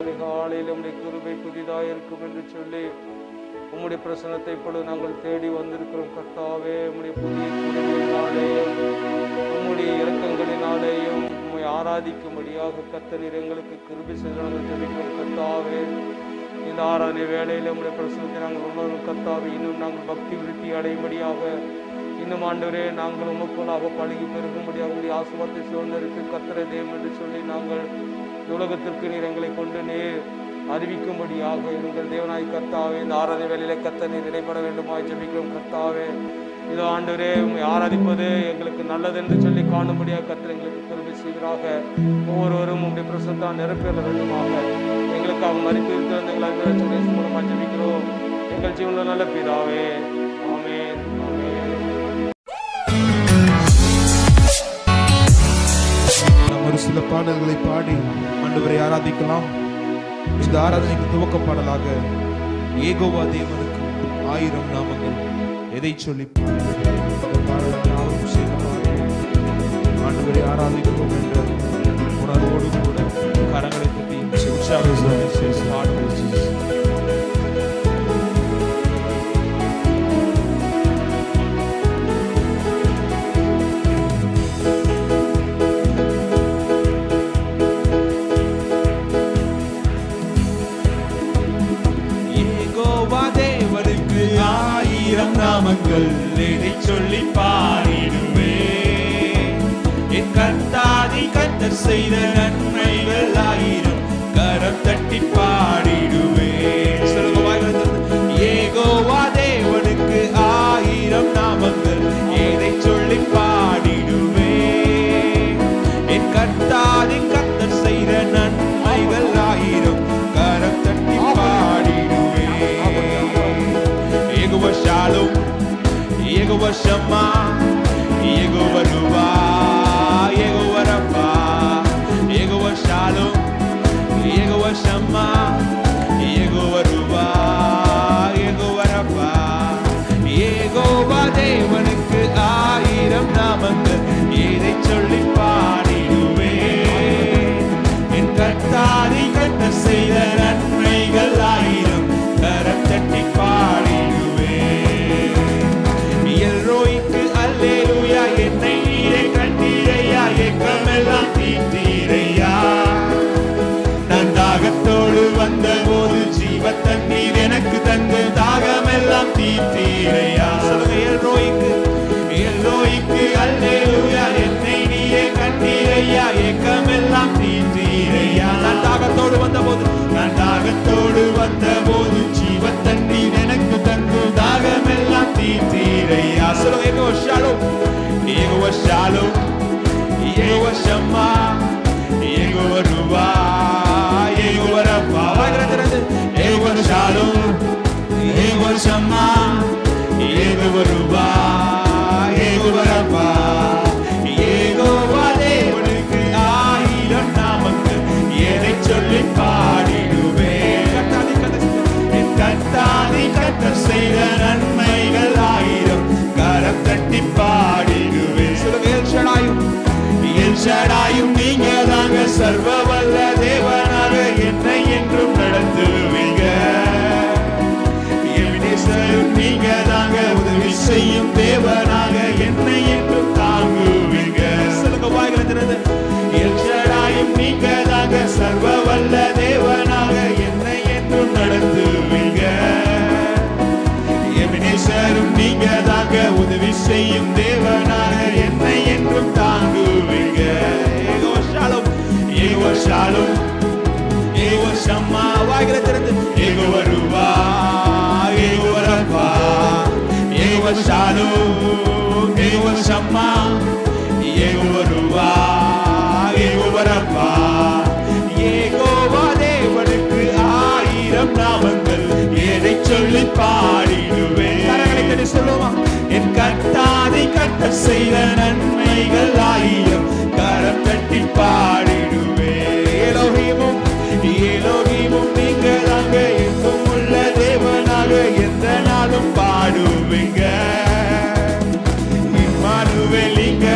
காலையில் உம்முடைய கிருபை புதிதாக இருக்கும் என்று சொல்லி உம்முடைய பிரசனத்தை இப்பொழுது நாங்கள் தேடி வந்திருக்கிறோம் கர்த்தாவே உம்முடைய புதிய கிருபையினாலேயும் உம்முடைய இரக்கங்களினாலேயும் உம்மை ஆராதிக்கும்படியாக கத்தரீர் எங்களுக்கு கிருபை செய்து நாங்கள் ஜெபிக்கிறோம் கர்த்தாவே இந்த ஆராதனை வேளையில் உம்முடைய பிரசனத்தை நாங்கள் உணரும் கர்த்தாவே இன்னும் நாங்கள் பக்தி விருத்தி அடையும்படியாக இன்னும் ஆண்டவரே நாங்கள் உமக்குள்ளாக பழகி பெருகும்படியாக உங்களுடைய ஆசுவாத்தை சுதந்திரித்து கத்திர தேவம் என்று சொல்லி நாங்கள் இந்த உலகத்திற்கு நீர் எங்களை கொண்டு நீர் அறிவிக்கும்படியாக எங்கள் தேவனாய் கர்த்தாவே இந்த ஆராதனை வேலையில கத்த நீர் இடைப்பட வேண்டுமாய் ஜெபிக்கிறோம் கர்த்தாவே இதோ ஆண்டவரே உண்மை ஆராதிப்பது எங்களுக்கு நல்லது என்று சொல்லி காணும்படியாக கத்தர் எங்களுக்கு கிருபை செய்கிறாக ஒவ்வொருவரும் உங்களுடைய பிரசத்தான் நிரப்பேற வேண்டுமாக எங்களுக்காக மறித்து இருக்கிற எங்கள் அன்பு மூலமாக ஜெபிக்கிறோம் எங்கள் ஜீவனில் நல்ல பிதாவே ஆமென் ஆமென் நாம் ஒரு சில பாடல்களை பாடி ஆண்டவரை ஆராதிக்கலாம் இந்த ஆராதனைக்கு துவக்க பாடலாக ஏகோவா தேவனுக்கு ஆயிரம் நாமங்கள் எதை சொல்லி பாடுவது? இந்த பாடலை யாவரும் சேர்ந்து பாடுவோம். ஆண்டவரை ஆராதிக்கிறோம் என்ற உணர்வோடு கூட கரங்களை தட்டி உற்சாகத்தோடு பாடுவோம் ஏகோவா தேவனுக்கு ஆயிரம் நாமங்கள் எதை சொல்லி பாடிடுவே என் கர்த்தாதி கத்தர் செய்த நன்மைகள் ஆயிரம் கரம் தட்டி பாடிடுவே சொல்லுங்க வாயில திறந்து. ஏகோவா தேவனுக்கு ஆயிரம் நாமங்கள் எதை சொல்லி பாடிடுவே என் கர்த்தாதி கத்தர் செய்த நன்மைகள் ஆயிரம் கரம் தட்டி பாடிடுவே ஏகுவ ஷாலும் ஏகுவ ஷம்மா ஏகுவ ருவா ஏகுவ ரப்பா ஏகுவ ஷாலும் ஏகுவ ஷம்மா ஏகுவ ருவா ஏகுவ ரப்பா ஏகோவா தேவனுக்கு ஆயிரம் நாமங்கள் எதை சொல்லி பாடிடுவே என் கர்த்தாதி கட்ட செய்த நன்மைகள் ஆயிரம் கரம் தட்டி பாடிடுவே எல்ரோய்க்கு அல்லேலூயா என்னை நீரே கண்டீரையா ஏக்கமெல்லாம் தீர்த்தீரையா நான் தாகத்தோடு வந்த போது ஜீவ தண்ணீர் எனக்கு தந்து தாகமெல்லாம் தீர்த்தீரையா சொல்லுங்க எல்ரோய்க்கு எல்ரோய்க்கு அல்லேலூயா என்னை நீயே கண்டீரையா ஏக்கமெல்லாம் தீர்த்தீரையா நான் தாகத்தோடு வந்த போது நான் தாகத்தோடு வந்த போது ஜீவ தண்ணீர் எனக்கு தந்து தாகமெல்லாம் தீர்த்தீரையா சொல்லுங்க ஏகோ ஷாலோ ஏகோ ஷாலோ ஏகோ ஷம்மா ஏகோ ருவா ஏகோ ரப்பா வாய்கிறது ஏகோ ஷாலோ ஏகோ ஷம்மா ஏகோ ருவா ஏகோ ரப்பா ஏகோவா தேவனுக்கு ஆயிரம் நாமங்கள் எதை சொல்லி பாடிடுவே கத்தாதி கத்த என் கத்தாதி கத்த செய்த நன்மைகள் ஆயிரம் கரம் தட்டி பாடிடுவே சொல்லுங்க எல் ஷடாயும் எல் ஷடாயும் நீங்க தாங்க சர்வ வல்ல தேவனாக என்னை என்றும் நடத்துவீங்க எபினேசரும் நீங்க தாங்க உதவி செய்யும் தேவனாக என்னை என்றும் தாங்குவீங்க சொல்லுங்க வாய்களை திறந்து எல்ஷடாயும் நீங்க தாங்க சர்வ வல்ல தேவனாக என்னை என்றும் நடத்துவீங்க எபினேசரும் நீங்க தாங்க உதவி செய்யும் தேவனாக என்னை என்றும் தாங்குவீங்க ஏகோ ஷாலும் ஏகோ ஷாலும் ஏகோ ஷம்மா வாய்களை திறந்து ஏகோ வருவா ஏகோ வரப்பா ஏகோ ஷாலு ஏகோ ஷம்மா ஏகோ வருவா ஏகோ வரப்பா ஏகோவா தேவனுக்கு ஆயிரம் நாமங்கள் எதை சொல்லி பாடிடுவேன் கரங்களை தட்டி சொல்லுமா என் கட்டாதை கட்ட செய்த நன்மைகள் ஆயிரம் கரம் தட்டி பாடிடுவே ஏலோகிமும் ஏலோகிமும் நீங்க தாங்க எங்கும் உள்ள தேவனாக எந்த நாளும் பாடுவீங்க இம்மானுவேல் நீங்க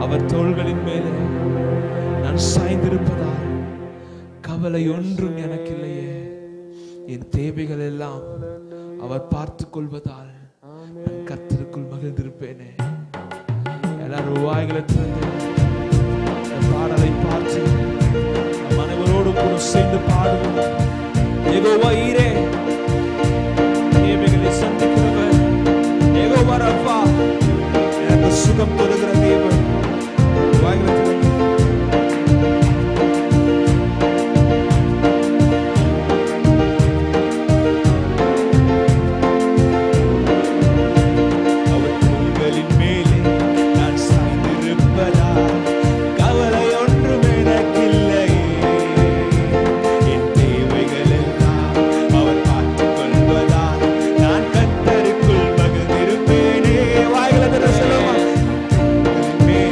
அவர் தோள்களின் மேலே நான் சாய்ந்திருப்பதால் கவலை ஒன்றும் எனக்கு இல்லையே என் தேவைகள் எல்லாம் அவர் பார்த்துக் கொள்வதால் நான் கர்த்தருக்குள் மகிழ்ந்திருப்பேனே எல்லாரும் வாய்களை திறந்து இந்த பாடலை பார்த்து நம் அனைவரோடும் கூட சேர்ந்து பாடுவோம் யெகோவா ஈரே தேவைகளை சந்திக்கிறவர் யெகோவா ரப்பா எனக்கு சுகம் தருகிற தேவன் வாய்களை திறந்து அவர் தோள்களின் மேலே நான் சாய்ந்திருப்பதால் கவலை ஒன்றும் எனக்கில்லையே என் தேவைகள் எல்லாம் அவர் பார்த்துக் கொள்வதால் நான் கத்தருக்குள் மகிழ்ந்திருப்பேனே வாய்களை திற சொல்லுமா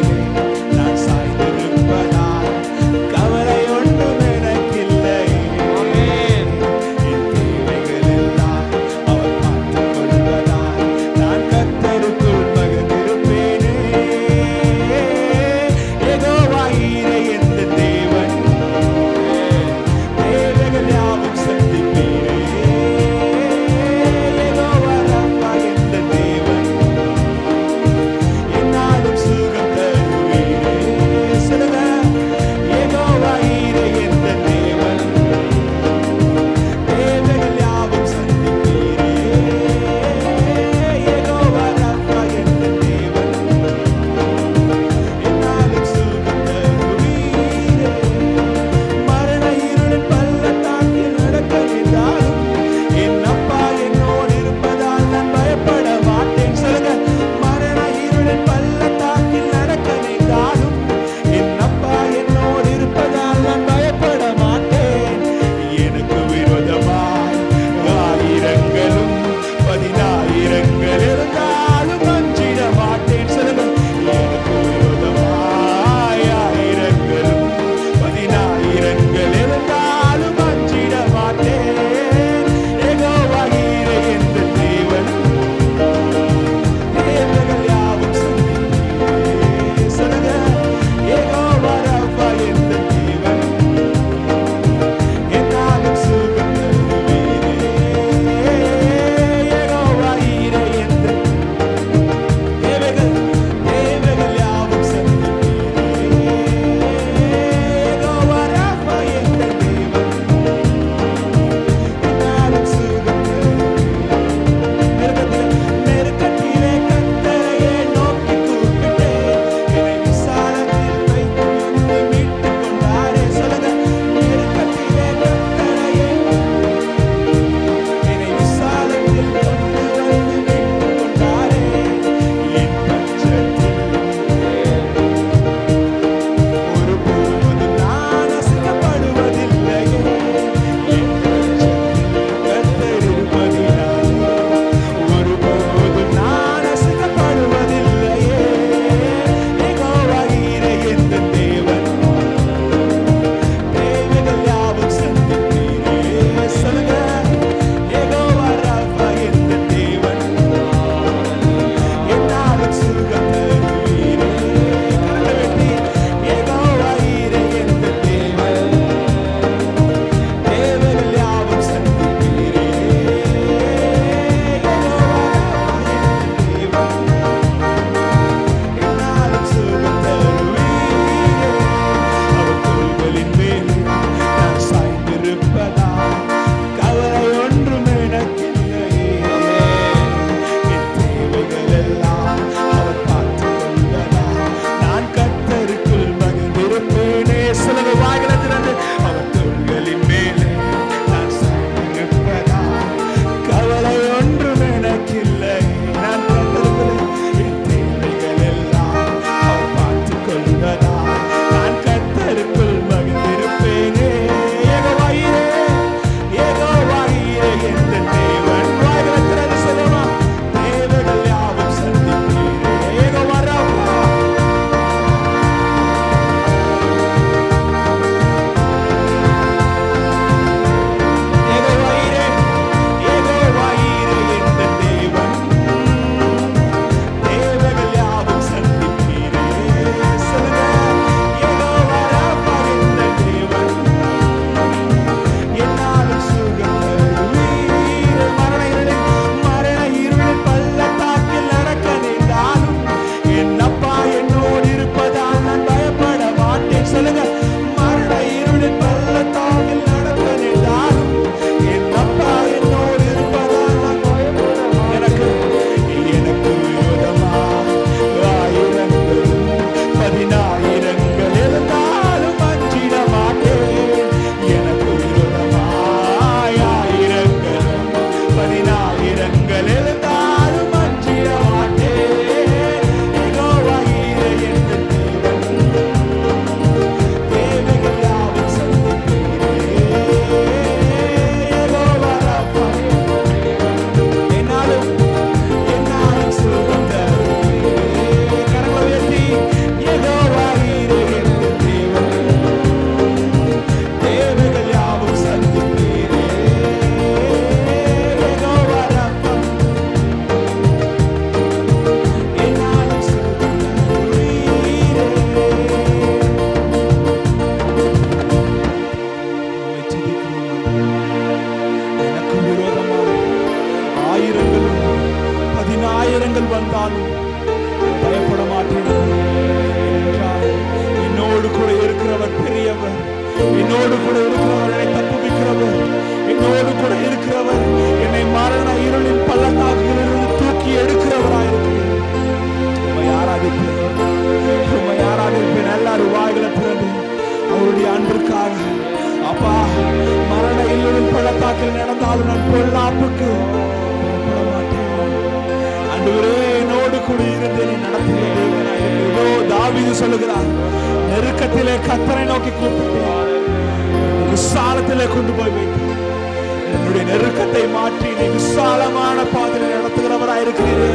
இருந்தாலும் நான் பொல்லாப்புக்கு பயப்பட மாட்டேன் ஆண்டவரே என்னோடு கூட இருந்து நீ நடத்துகிற தேவனாய் இருக்கிறீர். இதோ தாவீது சொல்லுகிறார் நெருக்கத்திலே கத்தரை நோக்கி கூப்பிட்டேன் விசாலத்திலே கொண்டு போய் வைத்தேன் என்னுடைய நெருக்கத்தை மாற்றி நீ விசாலமான பாதையில் நடத்துகிறவராய் இருக்கிறீரே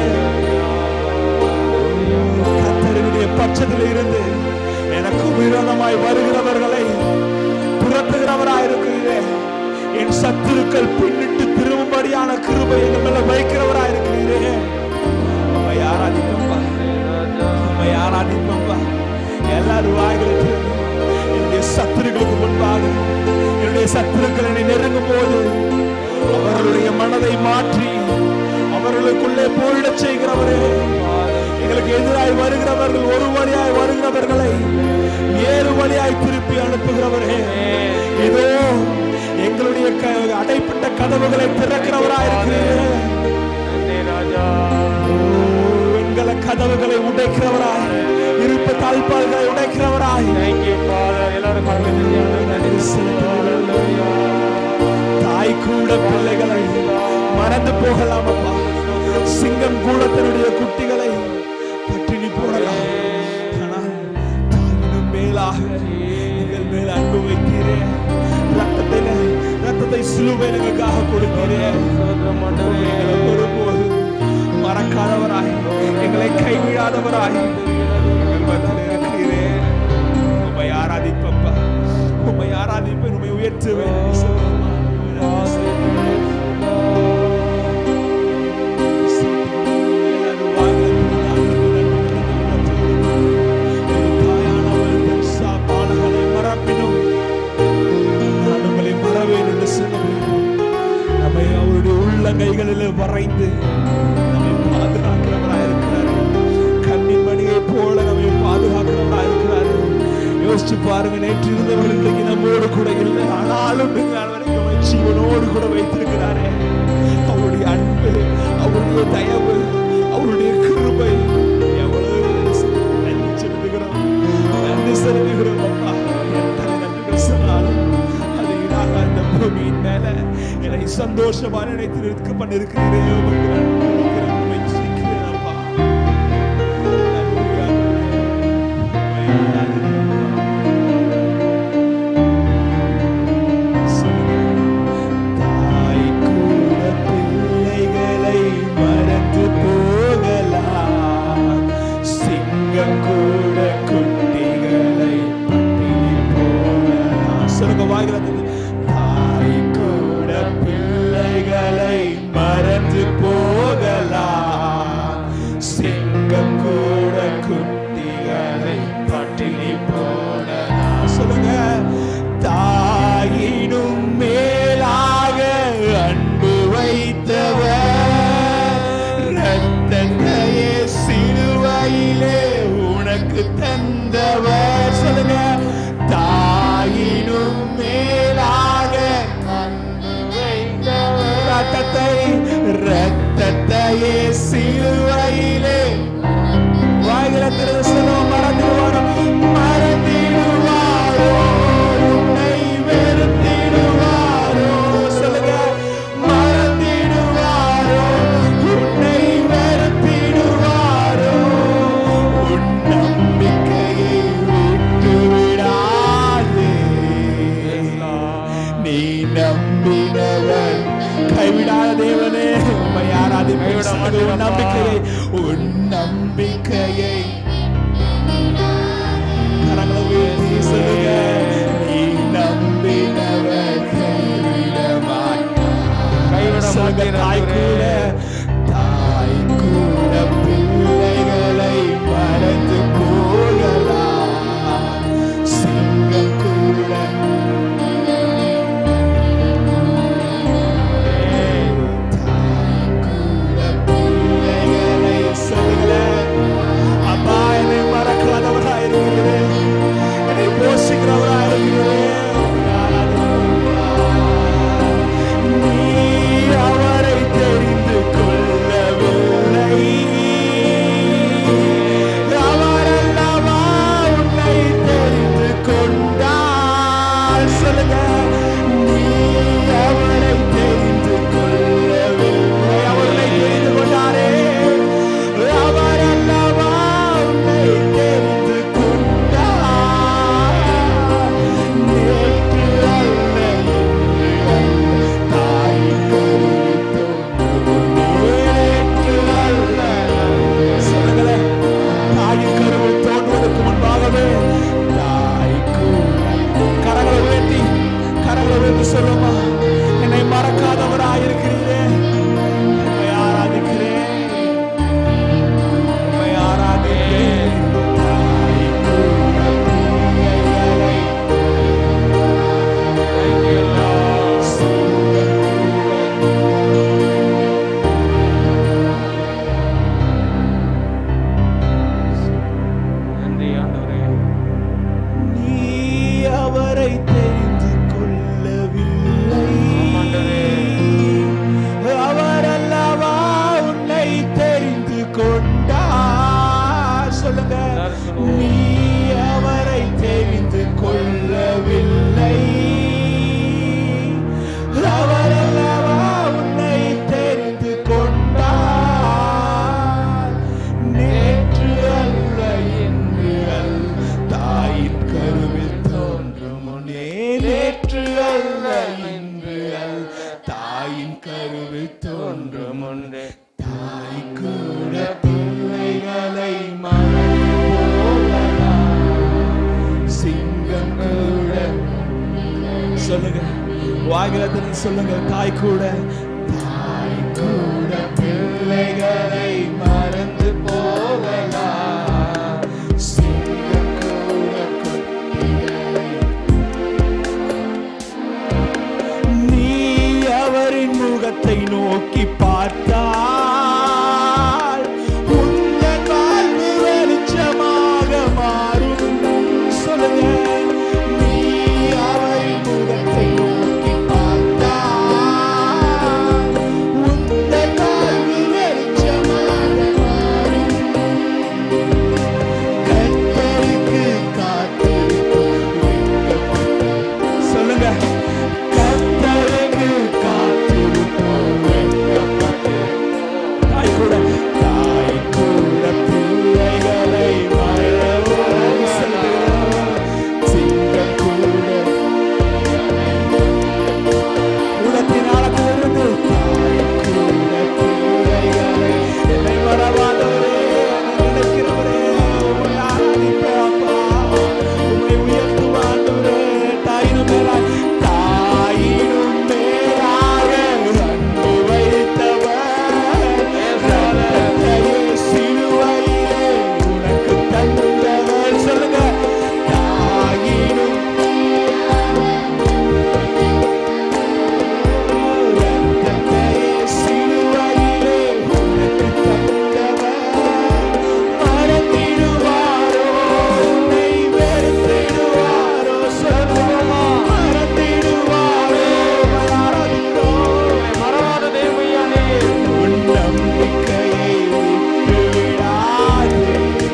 கத்தருடைய பட்சத்தில் இருந்து எனக்கு விரோதமாய் வருகிறவர்களை துரத்துகிறவராய் இருக்கிறீரே என் சத்துருக்கள் பின்னிட்டு திரும்பும்படியான கிருபை எங்கள் மேல வைக்கிறவராய் இருக்கிறீரே உம்மை ஆராதிப்போம்பா உம்மை ஆராதிப்போம்பா எல்லாரும் வாய்களுக்கு என்னுடைய சத்துருக்களுக்கு முன்பாக என்னுடைய சத்துருக்கள் என்னை நெருங்கும் போது அவர்களுடைய மனதை மாற்றி அவர்களுக்குள்ளே போயிடச் செய்கிறவரே எங்களுக்கு எதிராய் வருகிறவர்கள் ஒரு வழியாய் வருகிறவர்களை ஏழு வழியாய் திருப்பி அனுப்புகிறவரே இதோ எங்களுடைய க- அடைப்பட்ட கதவுகளை திறக்கிறவராய் இருக்கிறீரே நன்றி ராஜா வெண்கல கதவுகளை உடைக்கிறவராய் இருப்பு தாழ்பால்களை உடைக்கிறவராய் தேங்க்யூ ஃபாதர் எல்லாரும் கண்கள் நன்றி செலுத்துகிறோம் தாய் கூட பிள்ளைகளை மறந்து போகலாம் அப்பா சிங்கம் கூட தன்னுடைய குட்டிகளை பட்டினி போடலாம் ஆனால் தாயினும் மேலாக எங்கள் மேல் அன்பு வைத்தீரே ரத்தத்தில ரத்தத்தை சிலுவை எங்களுக்காக கொடுத்தீரே சோதரம் ஆண்டவரே எங்களை ஒருபோது மறக்காதவராய் எங்களை கைவிடாதவராய் எங்கள் மத்தியில் இருக்கிறீரே உம்மை ஆராதிப்பப்பா உம்மை ஆராதிப்பேன் உம்மை உயர்த்துவேன் கைகளில் வரைந்து நம்மை பாதுகாக்கிறவராய் இருக்கிறார் கண்ணின் மணியை போல நம்மை பாதுகாக்கிறவராய் இருக்கிறார் யோசிச்சு பாருங்க நேற்று இருந்தவர்கள் இன்றைக்கு நம்மோடு கூட இல்லை ஆனாலும் இந்த நாள் வரைக்கும் நம்மை ஜீவனோடு கூட வைத்திருக்கிறாரே அவருடைய அன்பு அவருடைய தயவு அவருடைய கிருபை எவ்வளவு பெருசு. நன்றி செலுத்துகிறோம் நன்றி செலுத்துகிறோம் அப்பா எத்தனை நன்றிகள் சொன்னாலும் அது ஈடாக அந்த பூமியின் மேல என்னை சந்தோஷமா நினைத்து நிற்க பண்ணிருக்கிறீரே உமக்கு நன்றி இருக்கிறேன். உம்மை துதிக்கிறேன் அப்பா நன்றி ஆண்டவரே. உம்மை ஆராதிக்கிறேன் அப்பா. சொல்லுங்க. தாய் கூட பிள்ளைகளை மறந்து போகலாம் சிங்கம் கூட குட்டிகளை பட்டினி போகலாம் சொல்லுங்க வாய்கிறது தாய் கூட பிள்ளைகளை மறந்து போகலாம் சிங்கம் கூட குட்டிகளை பட்டினி போடலாம் சொல்லுங்க தாயினும் மேலாக அன்பு வைத்தவர் ரத்தத்தையே சிலுவையிலே உனக்கு தந்தவர் சொல்லுங்க தாயினும் மேலாக அன்பு வைத்தவர் ரத்தத்தை ரத்தத்தையே சிலுவையிலே வாய்களை திறந்து சொல்லுவோம் மறந்துடுவாரோ மறந்திடுவாரோ உன்னை வெறுத்திடுவாரோ சொல்லுங்க மறந்திடுவாரோ உன்னை வெறுத்திடுவாரோ உன் நம்பிக்கையை விட்டு விடாதே நீ நம்பினவன் கைவிடாத தேவனே உம்மை ஆராதிப்பேன். கைவிட சொல்லுங்க, உன் மாட்டேன் அப்பா. நம்பிக்கையை உன் நம்பிக்கையை சொல்லுமா என்னை மறக்காதவராயிருக்கிறீரே உம்மை ஆராதிக்கிறேன் உம்மை ஆராதிக்கிறேன் தாய் கூட பிள்ளைகளை Thank you, Lord. நன்றி ஆண்டவரே நீ அவரை தெரிந்து கொள்ளவில்லை ஆண்டவரே. அவர் அல்லவா உன்னை தெரிந்து கொண்டார் சொல்லுங்க எல்லாரும் சொல்லுவோம். நீ அவரை தெரிந்து கொள்ளவில்லை அவர் அல்லவா உன்னை தெரிந்து கொண்டார் நேற்று அல்ல இன்று அல்ல தாயின் கருவில் தோன்றும் முன்னே நேற்று அல்ல இன்று அல்ல தாயின் கருவில் தோன்றும் முன்னே தாய் கூட பிள்ளைகளை மறந்து போகலாம். சிங்கம் கூட சொல்லுங்க வாயிலத்தில் சொல்லுங்க தாய் கூட தாய் கூட பிள்ளைகளை மறந்து போகலாம் சிங்கம் கூட குட்டிகளை நீ அவரின் முகத்தை நோக்கி பார்த்தால் உங்கள் வாழ்வு வெளிச்சமாக மாறும் சொல்லுங்க நீ அவரின் முகத்தை நோக்கி பார்த்தால் உங்கள் வாழ்வு வெளிச்சமாக மாறும் கர்த்தருக்கு காத்திருப்போம் சொல்லுங்க கர்த்தருக்கு காத்திருப்போம் தாய் கூட தாய் கூட பிள்ளைகளை மறவோம் செல்கிறோம் சிங்கம் கூட உலகத்தின் ஆழத்திலிருந்து தாய் கூட பிள்ளைகளை என்னை மறவாதவரே என்னை நினைக்கிறவரே உம்மை ஆராதிப்பேன் அப்பா உம்மை உயர்த்துவாண்டவரே தாயினும் மேலாய் தாயினும் மேலாக அன்பு வைத்தவர் ரத்தத்தையே சிலுவையிலே உனக்கு தந்தவர் சொல்லுங்க தாயினும் ரத்தத்தையே சிலுவையிலே உனக்கு தந்தவர் மறந்திடுவாரோ உன்னை வெறுத்திடுவாரோ சொல்லுவோமா மறந்திடுவாரோ ஆராதிக்கிறோம் மறவாத தேவையானே உன் நம்பிக்கையை விட்டு விடாதே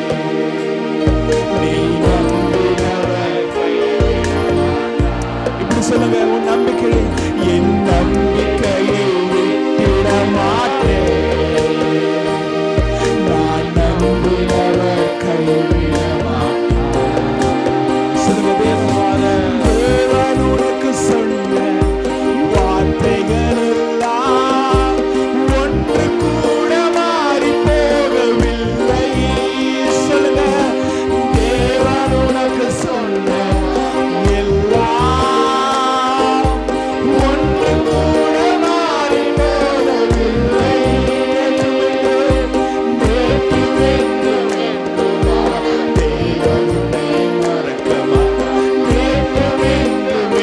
நீ நம்பினவர் கைவிட மாட்டார். இப்படி சொல்லுங்க உன் நம்பிக்கை என் நம்பிக்கையை விட்டிட மாட்டேன் நான் நம்பினவர் கைவிட மாட்டார் சொல்லுங்க தேவன் தேவன் உனக்கு சொன்ன வார்த்தைகள் எல்லாம் ஒன்று கூட மாறி போகவில்லை சொல்லுங்க தேவன் உனக்கு சொன்ன எல்லாம் ஒன்று கூட மாறி போகவில்லை நேற்று வேண்டும் தேவன் உன்னை மறக்க மாட்டார் நேற்று வேண்டும்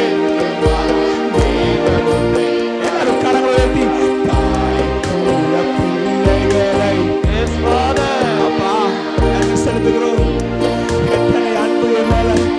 தேவன் உன்னை எல்லாரும் கரங்களை உயர்த்தி தாய் கூட பிள்ளைகளை Yes, Father. அப்பா நன்றி செலுத்துகிறோம் எத்தனை அன்பு என் மேல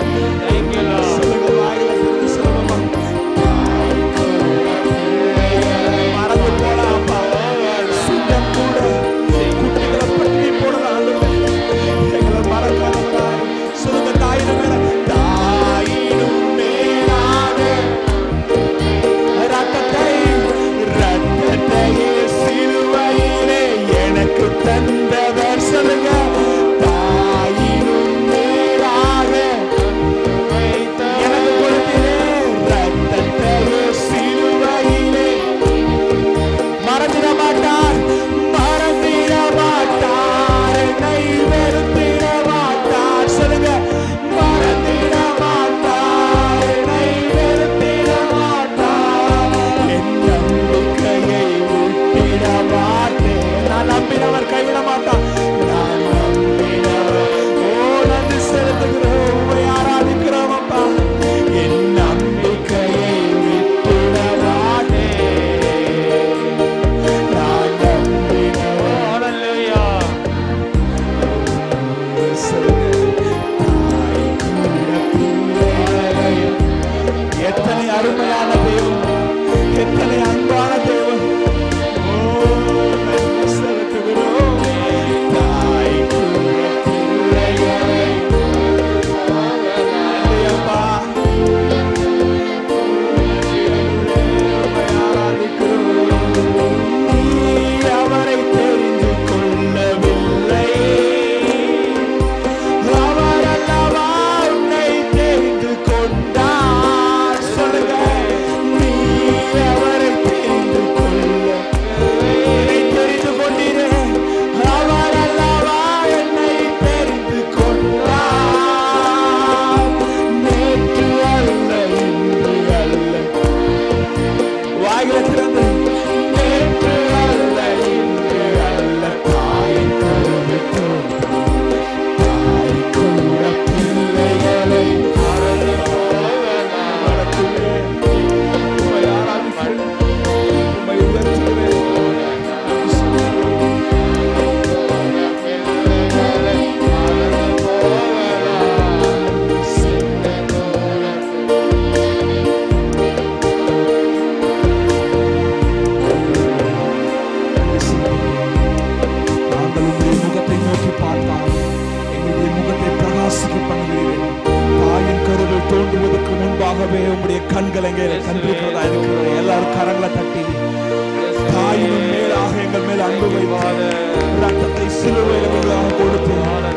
மெய்யாகவே உம்முடைய கண்கள் எங்கே கண்டிருக்கிறதா இருக்கிறது எல்லாரும் கரங்களை தட்டி தாயினும் மேலாக எங்கள் மேல் அன்பு வைத்து ரத்தத்தை சிலுவையில் எங்களுக்காக கொடுத்து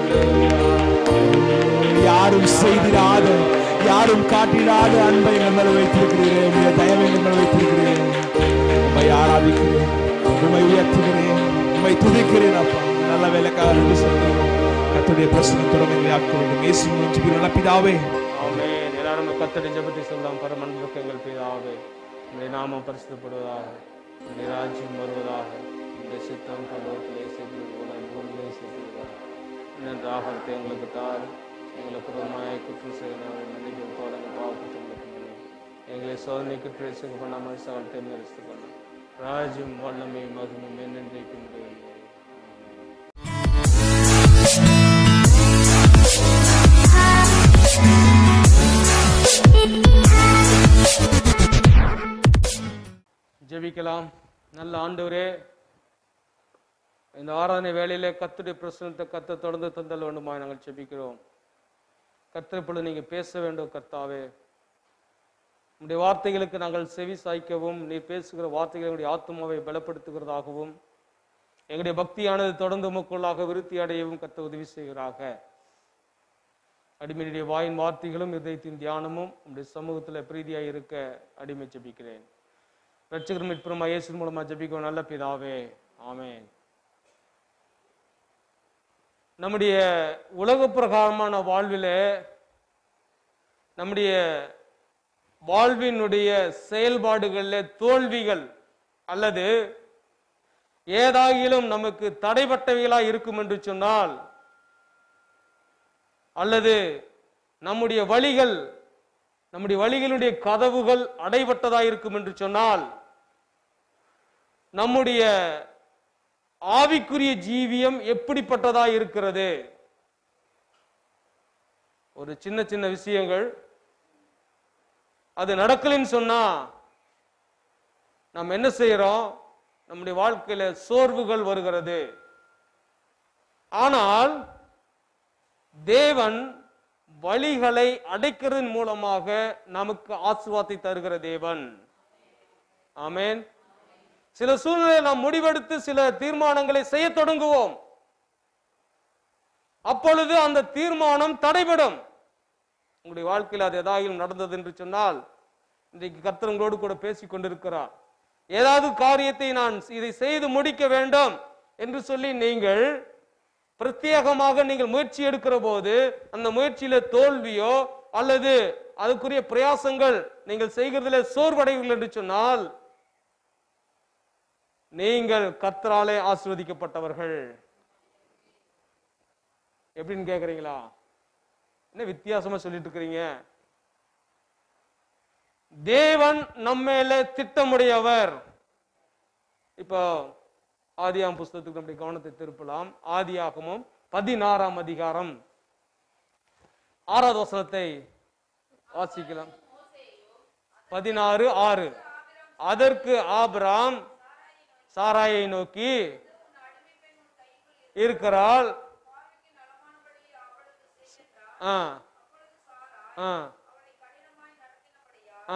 யாரும் செய்திடாத யாரும் காட்டிடாத அன்பை எங்கள் மேல் வைத்திருக்கிறீரே உடைய தயவை எங்கள் மேல் வைத்திருக்கிறேன் உண்மை ஆராதிக்கிறேன் உண்மை உயர்த்துகிறேன் உண்மை துதிக்கிறேன் அப்பா நல்ல வேலைக்காக நன்றி சொல்கிறோம் கத்துடைய பிரசனத்துடன் எங்களை ஆட்கொள்ளும் இயேசு மூலம் நல்ல பிதாவே ஆமென் எல்லாரும் கத்தடி ஜெபத்தை சொல்லலாம் பரமன்புக்கு எங்கள் பிதாவே உடைய நாமம் பரிசுத்தப்படுவதாக உடைய ராஜ்யம் வருவதாக இந்த சித்தம் பருவத்திலே செய்து போல பூமியிலே செய்வதாக இன்னொன்று ஆகாரத்தை எங்களுக்கு தார் எங்களுக்கு ரொமாய குற்றம் செய்கிறவர்கள் மன்னிக்கும் போல எங்கள் பாவத்தை எங்களுக்கு மன்னியும். எங்களை சோதனைக்கு பிரேசுக்கு பண்ணாமல் சகலத்தை மெரித்து கொள்ளும் ராஜ்யம் வல்லமை மகிமும் என்னென்றைக்கும் உடையது. ஜெபிக்கலாம் நல்ல ஆண்டவரே இந்த ஆராதனை வேளையிலே கத்துடைய பிரசனத்தை கத்த தொடர்ந்து தந்தல் வேண்டுமா நாங்கள் ஜெபிக்கிறோம் கர்த்தர் இப்பொழுது நீங்க பேச வேண்டும் கர்த்தாவே உடைய வார்த்தைகளுக்கு நாங்கள் செவி சாய்க்கவும் நீ பேசுகிற வார்த்தைகள் எங்களுடைய ஆத்மாவை பலப்படுத்துகிறதாகவும் எங்களுடைய பக்தியானது தொடர்ந்து உமக்குள்ளாக விருத்தி அடையவும் கத்த உதவி செய்கிறாக அடிமையுடைய வாயின் வார்த்தைகளும் இதயத்தின் தியானமும் உடைய சமூகத்தில் பிரீதியாய் இருக்க அடிமை ஜெபிக்கிறேன் ரட்சகர் மீட்புறமா இயேசு மூலமா ஜெபிக்கும் நல்ல பிதாவே ஆமென் நம்முடைய உலக பிரகாரமான வாழ்விலே நம்முடைய வாழ்வினுடைய செயல்பாடுகளில் தோல்விகள் அல்லது ஏதாகிலும் நமக்கு தடைப்பட்டவைகளா இருக்கும் என்று சொன்னால் அல்லது நம்முடைய வழிகள் நம்முடைய வழிகளுடைய கதவுகள் அடைபட்டதா இருக்கும் என்று சொன்னால் நம்முடைய ஆவிக்குரிய ஜீவியம் எப்படிப்பட்டதா இருக்கிறது ஒரு சின்ன சின்ன விஷயங்கள் அது நடக்கலைன்னு சொன்னா நாம் என்ன செய்யறோம் நம்முடைய வாழ்க்கையில சோர்வுகள் வருகிறது ஆனால் தேவன் வழிகளை அடைக்கிறதன் மூலமாக நமக்கு ஆசுவாத்தை தருகிற தேவன் ஆமென் சில சூழ்நிலை நாம் முடிவெடுத்து சில தீர்மானங்களை செய்ய தொடங்குவோம் அப்பொழுது அந்த தீர்மானம் தடைபடும் உங்களுடைய வாழ்க்கையில் அது ஏதாவது நடந்தது என்று சொன்னால் இன்றைக்கு கர்த்தர் உங்களோடு கூட பேசிக் கொண்டிருக்கிறார் ஏதாவது காரியத்தை நான் இதை செய்து முடிக்க வேண்டும் என்று சொல்லி நீங்கள் பிரத்யேகமாக நீங்கள் முயற்சி எடுக்கிற போது அந்த முயற்சியில தோல்வியோ அல்லது அதுக்குரிய பிரயாசங்கள் நீங்கள் செய்கிறதுல சோர்வடைவீர்கள் என்று சொன்னால் நீங்கள் கர்த்தராலே ஆசீர்வதிக்கப்பட்டவர்கள் எப்படின்னு கேக்குறீங்களா என்ன வித்தியாசமா சொல்லிட்டு இருக்கிறீங்க தேவன் நம்மேல திட்டமுடையவர் இப்போ ஆதியாம் புஸ்தகத்துக்கு நம்முடைய கவனத்தை திருப்பலாம் ஆதியாகமும் பதினாறாம் அதிகாரம் ஆறாவது வசனத்தை வாசிக்கலாம் பதினாறு ஆறு அதற்கு ஆபிராம் சாராயை நோக்கி இருக்கிறாள் ஆ ஆ ஆ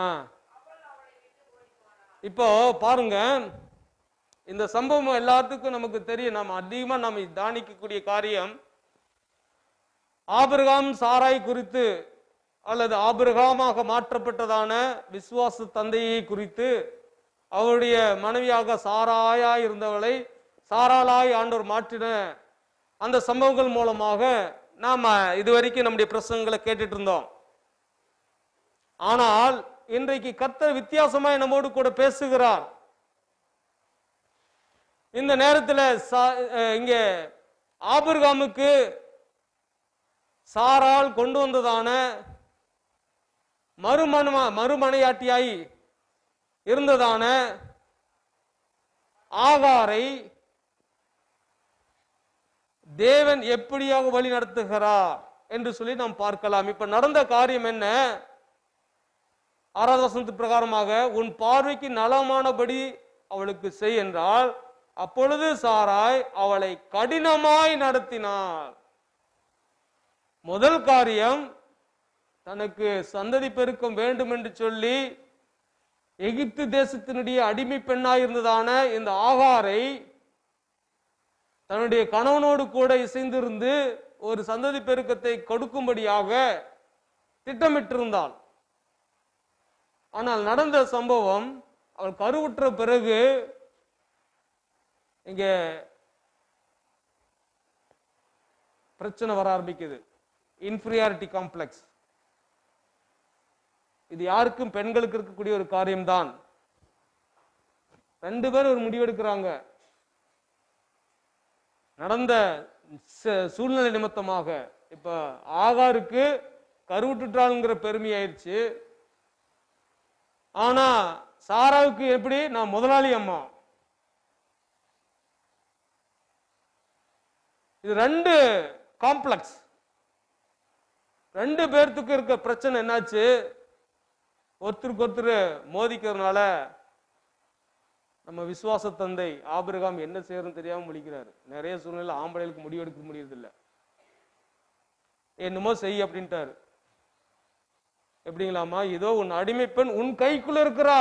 இப்போ பாருங்க இந்த சம்பவம் எல்லாத்துக்கும் நமக்கு தெரியும் நம்ம அதிகமா நம்ம தானிக்கக்கூடிய காரியம் ஆபிரகாம் சாராய் குறித்து அல்லது ஆபிரகாமாக மாற்றப்பட்டதான விசுவாச தந்தையை குறித்து அவருடைய மனைவியாக சாராயா இருந்தவளை சாராளாய் ஆண்டவர் மாற்றின அந்த சம்பவங்கள் மூலமாக நாம இதுவரைக்கும் நம்முடைய பிரசங்களை கேட்டுட்டு இருந்தோம் ஆனால் இன்றைக்கு கர்த்தர் வித்தியாசமாய் நம்மோடு கூட பேசுகிறார் இந்த நேரத்தில் இங்க ஆபிரகாமுக்கு சாரால் கொண்டு வந்ததான மறுமண மறுமனையாட்டியாய் இருந்ததான ஆகாரை தேவன் எப்படியாக வழி நடத்துகிறார் என்று சொல்லி நாம் பார்க்கலாம் இப்ப நடந்த காரியம் என்ன ஆறாவது வசனத்து பிரகாரமாக உன் பார்வைக்கு நலமானபடி அவளுக்கு செய் என்றால் அப்பொழுது சாராய் அவளை கடினமாய் நடத்தினார் முதல் காரியம் தனக்கு சந்ததி பெருக்கம் வேண்டும் என்று சொல்லி எகிப்து தேசத்தினுடைய அடிமை பெண்ணாயிருந்ததான இந்த ஆகாரை தன்னுடைய கணவனோடு கூட இசைந்திருந்து ஒரு சந்ததி பெருக்கத்தை கொடுக்கும்படியாக திட்டமிட்டிருந்தாள் ஆனால் நடந்த சம்பவம் அவள் கருவுற்ற பிறகு இங்க பிரச்சனை வர ஆரம்பிக்குது இன்ஃபீரியாரிட்டி காம்ப்ளெக்ஸ் இது யாருக்கும் பெண்களுக்கு இருக்கக்கூடிய ஒரு காரியம்தான் ரெண்டு பேரும் ஒரு முடிவெடுக்கிறாங்க நடந்த ச- சூழ்நிலை நிமித்தமாக இப்ப ஆகாருக்கு கருவுட்டுட்டாளுங்கிற பெருமை ஆயிடுச்சு ஆனா சாராவுக்கு எப்படி நான் முதலாளி அம்மா இது ரெண்டு காம்ப்ளெக்ஸ் ரெண்டு பேர்த்துக்கு இருக்க பிரச்சனை என்னாச்சு ஒருத்தருக்கு ஒருத்தர் மோதிக்கிறதுனால நம்ம விசுவாச தந்தை ஆபிரகாம் என்ன செய்யறதுன்னு தெரியாம முழிக்கிறாரு நிறைய சூழ்நிலை ஆம்பளைகளுக்கு முடிவெடுக்க முடியறதில்ல என்னமோ செய் அப்படின்ட்டாரு எப்படிங்களாமா இதோ உன் அடிமை பெண் உன் கைக்குள்ள இருக்கிறா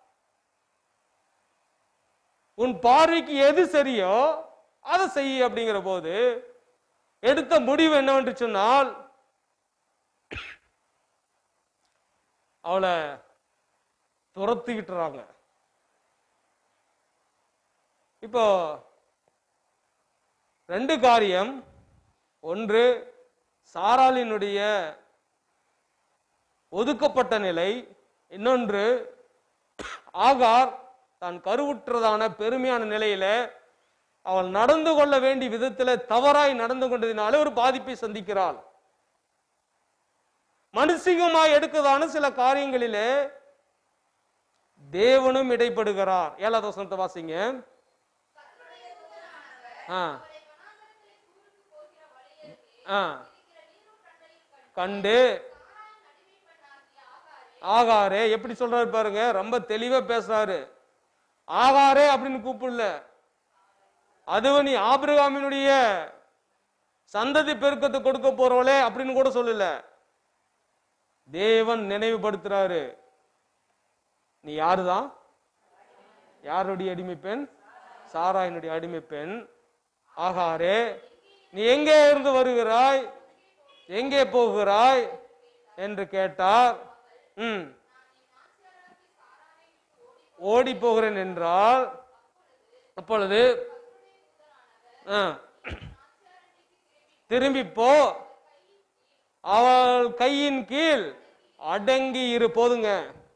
உன் பார்வைக்கு எது சரியோ அதை செய் அப்படிங்கிற போது எடுத்த முடிவு என்னவென்று சொன்னால் அவளை துரத்திக்கிட்டுறாங்க இப்போ ரெண்டு காரியம் ஒன்று சாராளினுடைய ஒதுக்கப்பட்ட நிலை இன்னொன்று ஆகார் தான் கருவுற்றதான பெருமையான நிலையில அவள் நடந்து கொள்ள வேண்டிய விதத்துல தவறாய் நடந்து கொண்டதினாலே ஒரு பாதிப்பை சந்திக்கிறாள் மனுஷிகமாய் எடுக்கதான சில காரியங்களிலே தேவனும் இடைப்படுகிறார் ஏழாவது வசனத்தை வாசிங்க ஆ ஆ கண்டு ஆகாரே எப்படி சொல்றாரு பாருங்க ரொம்ப தெளிவா பேசுறாரு ஆகாரே அப்படின்னு கூப்பிடல அதுவும் நீ ஆபிரகாமினுடைய சந்ததி பெருக்கத்தை கொடுக்க போறவளே அப்படின்னு கூட சொல்லல தேவன் நினைவுபடுத்துறாரு நீ யாருதான் யாருடைய அடிமை பெண் சாராயினுடைய அடிமை பெண் ஆகாரே நீ எங்கே இருந்து வருகிறாய் எங்கே போகிறாய் என்று கேட்டார் ம் ஓடி போகிறேன் என்றால் அப்பொழுது ஆ, திரும்பி போ அவள் கையின் கீழ் அடங்கி இரு போதுங்க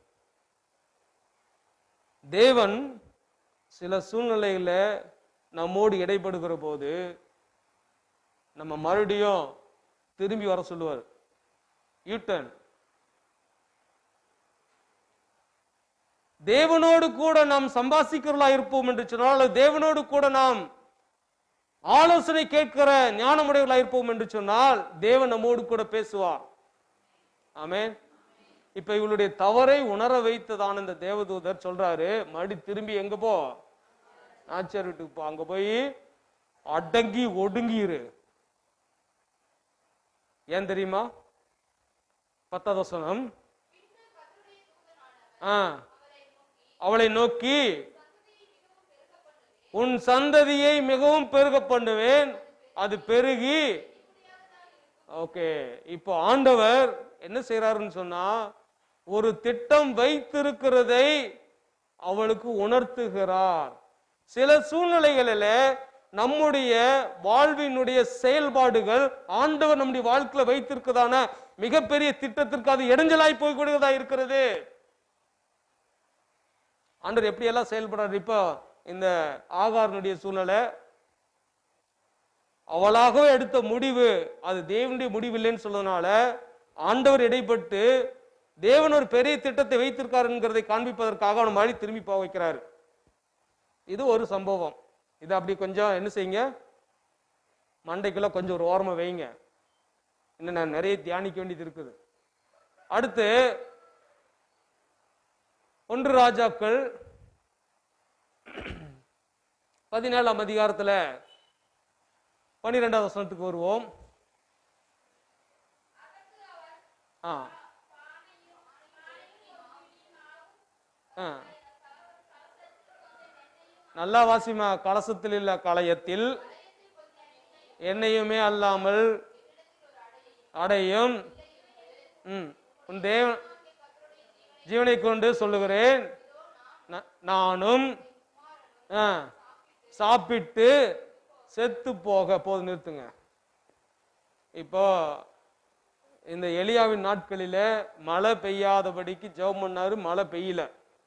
தேவன் சில சூழ்நிலையில நம்மோடு இடைப்படுகிற போது நம்ம மறுபடியும் திரும்பி வர சொல்லுவார் யூட்டன் தேவனோடு கூட நாம் சம்பாசிக்கிறவர்களா இருப்போம் என்று சொன்னால் அல்லது தேவனோடு கூட நாம் ஆலோசனை கேட்கிற ஞானமுடையவர்களா இருப்போம் என்று சொன்னால் தேவன் நம்மோடு கூட பேசுவார் ஆமென் இப்ப இவளுடைய தவறை உணர வைத்ததான இந்த தேவதூதர் சொல்றாரு மறுபடி திரும்பி எங்க போ நாச்சியார் வீட்டுக்கு போ அங்க போய் அடங்கி ஒடுங்கி இரு ஏன் தெரியுமா பத்தாவது வசனம் ஆ அவளை நோக்கி உன் சந்ததியை மிகவும் பெருக பண்ணுவேன் அது பெருகி ஓகே இப்போ ஆண்டவர் என்ன செய்யறாருன்னு சொன்னா ஒரு திட்டம் வைத்திருக்கிறதை அவளுக்கு உணர்த்துகிறார் சில சூழ்நிலைகளில நம்முடைய வாழ்வினுடைய செயல்பாடுகள் ஆண்டவர் நம்முடைய வாழ்க்கையில வைத்திருக்கிறதான மிகப்பெரிய திட்டத்திற்கு அது இடைஞ்சலாய் போய் கொடுக்கிறதா இருக்கிறது ஆண்டவர் எப்படி எல்லாம் செயல்படுறாரு இப்போ இந்த ஆகாரனுடைய சூழ்நிலை அவளாகவே எடுத்த முடிவு அது தேவனுடைய முடிவு இல்லைன்னு சொன்னதுனால ஆண்டவர் இடைப்பட்டு தேவன் ஒரு பெரிய திட்டத்தை வைத்திருக்காருங்கிறதை காண்பிப்பதற்காக அவனை மழை திரும்பி போக வைக்கிறாரு இது ஒரு சம்பவம் இது அப்படி கொஞ்சம் என்ன செய்யுங்க மண்டைக்குள்ள கொஞ்சம் ஒரு ஓரமா வைங்க இன்னும் நான் நிறைய தியானிக்க வேண்டியது இருக்குது அடுத்து ஒன்று ராஜாக்கள் பதினேழாம் அதிகாரத்துல பன்னிரெண்டாவது வசனத்துக்கு வருவோம் ஆ ஆ. நல்லா வாசிமா கலசத்தில் இல்ல களையத்தில் என்னையுமே அல்லாமல் அடையும் ம் உன் தேவ ஜீவனை கொண்டு சொல்லுகிறேன் நா- நானும் ஆ, சாப்பிட்டு செத்து போக போது நிறுத்துங்க இப்போ இந்த எலியாவின் நாட்களில மழை பெய்யாதபடிக்கு ஜெபம் பண்ணாரு மழை பெய்யல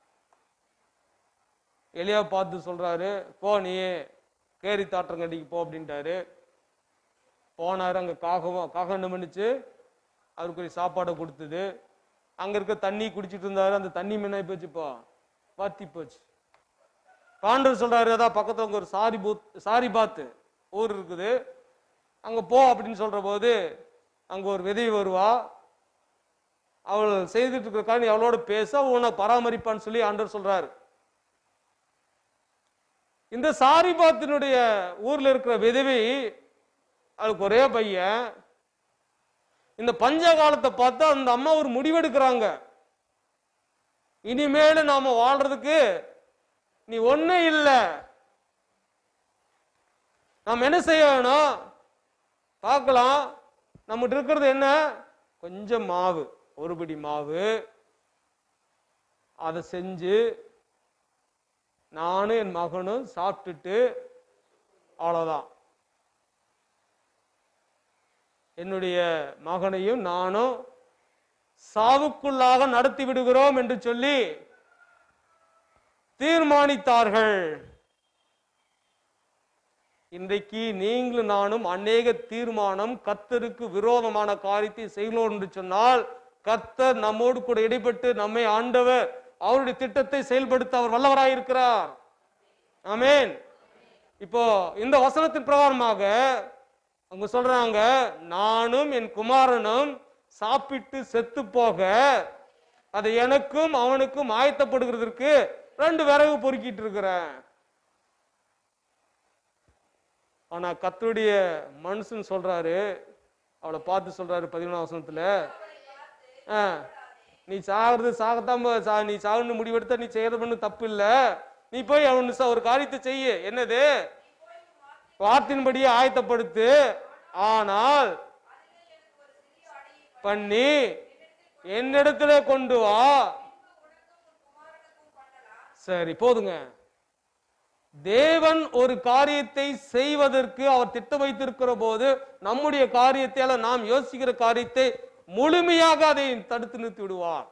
எலியா பார்த்து சொல்றாரு போ நீ கேரி தாற்றங்கடிக்கு போ அப்படின்ட்டாரு போனாரு அங்க காகம் காகம் என்ன பண்ணுச்சு அவருக்கு ஒரு சாப்பாடை கொடுத்தது அங்க இருக்க தண்ணி குடிச்சிட்டு இருந்தாரு அந்த தண்ணி மீனா போச்சுப்பா வாத்தி போச்சு பாண்டவர் சொல்றாரு அதான் பக்கத்துல அங்க ஒரு சாரி பூத் சாரி பாத்து ஊர் இருக்குது அங்க போ அப்படின்னு சொல்ற போது அங்க ஒரு விதவி வருவா அவள் செய்துட்டு இருக்கிற காரணம் அவளோட பேச அவள் உன்னை பராமரிப்பான்னு சொல்லி ஆண்டவர் சொல்றாரு இந்த சாரிபாத்தினுடைய ஊர்ல இருக்கிற விதவை அவளுக்கு ஒரே பையன் இந்த பஞ்ச காலத்தை பார்த்தா அந்த அம்மா ஒரு முடிவெடுக்கிறாங்க இனிமேல் நாம வாழ்றதுக்கு நீ ஒண்ணு இல்ல நாம் என்ன செய்ய வேணும் பார்க்கலாம் நம்மகிட்ட இருக்கிறது என்ன கொஞ்சம் மாவு ஒரு பிடி மாவு அதை செஞ்சு நானும் என் மகனும் சாப்பிட்டுட்டு அவ்வளோதான் என்னுடைய மகனையும் நானும் சாவுக்குள்ளாக நடத்தி விடுகிறோம் என்று சொல்லி தீர்மானித்தார்கள் இன்றைக்கு நீங்களும் நானும் அநேக தீர்மானம் கர்த்தருக்கு விரோதமான காரியத்தை செய்கிறோம் என்று சொன்னால் கர்த்தர் நம்மோடு கூட இடைப்பட்டு நம்மை ஆண்டவர் அவருடைய திட்டத்தை செயல்படுத்த அவர் வல்லவராயிருக்கிறார் ஆமென் இப்போ இந்த வசனத்தின் பிரகாரமாக அவங்க சொல்றாங்க நானும் என் குமாரனும் சாப்பிட்டு செத்து போக அதை எனக்கும் அவனுக்கும் ஆயத்தப்படுகிறதற்கு ரெண்டு விறகு பொறுக்கிட்டு இருக்கிறேன் ஆனா கர்த்தருடைய மனுஷன் சொல்றாரு அவளை பார்த்து சொல்றாரு பதினொன்றாம் வசனத்துல ஆ, நீ சாகிறது சாகத்தான் போ- சா நீ சாகுன்னு முடிவெடுத்தா நீ செய்யறது பண்ணு தப்பு இல்ல நீ போய் அவனு ச- ஒரு காரியத்தை செய்ய என்னது வார்த்தையின்படியே ஆயத்தப்படுத்து ஆனால் பண்ணி என்னிடத்துல கொண்டு வா சரி போதுங்க தேவன் ஒரு காரியத்தை செய்வதற்கு அவர் திட்டம் வைத்திருக்கிற போது நம்முடைய காரியத்தை அல்ல நாம் யோசிக்கிற காரியத்தை முழுமையாக அதை தடுத்து நிறுத்தி விடுவார்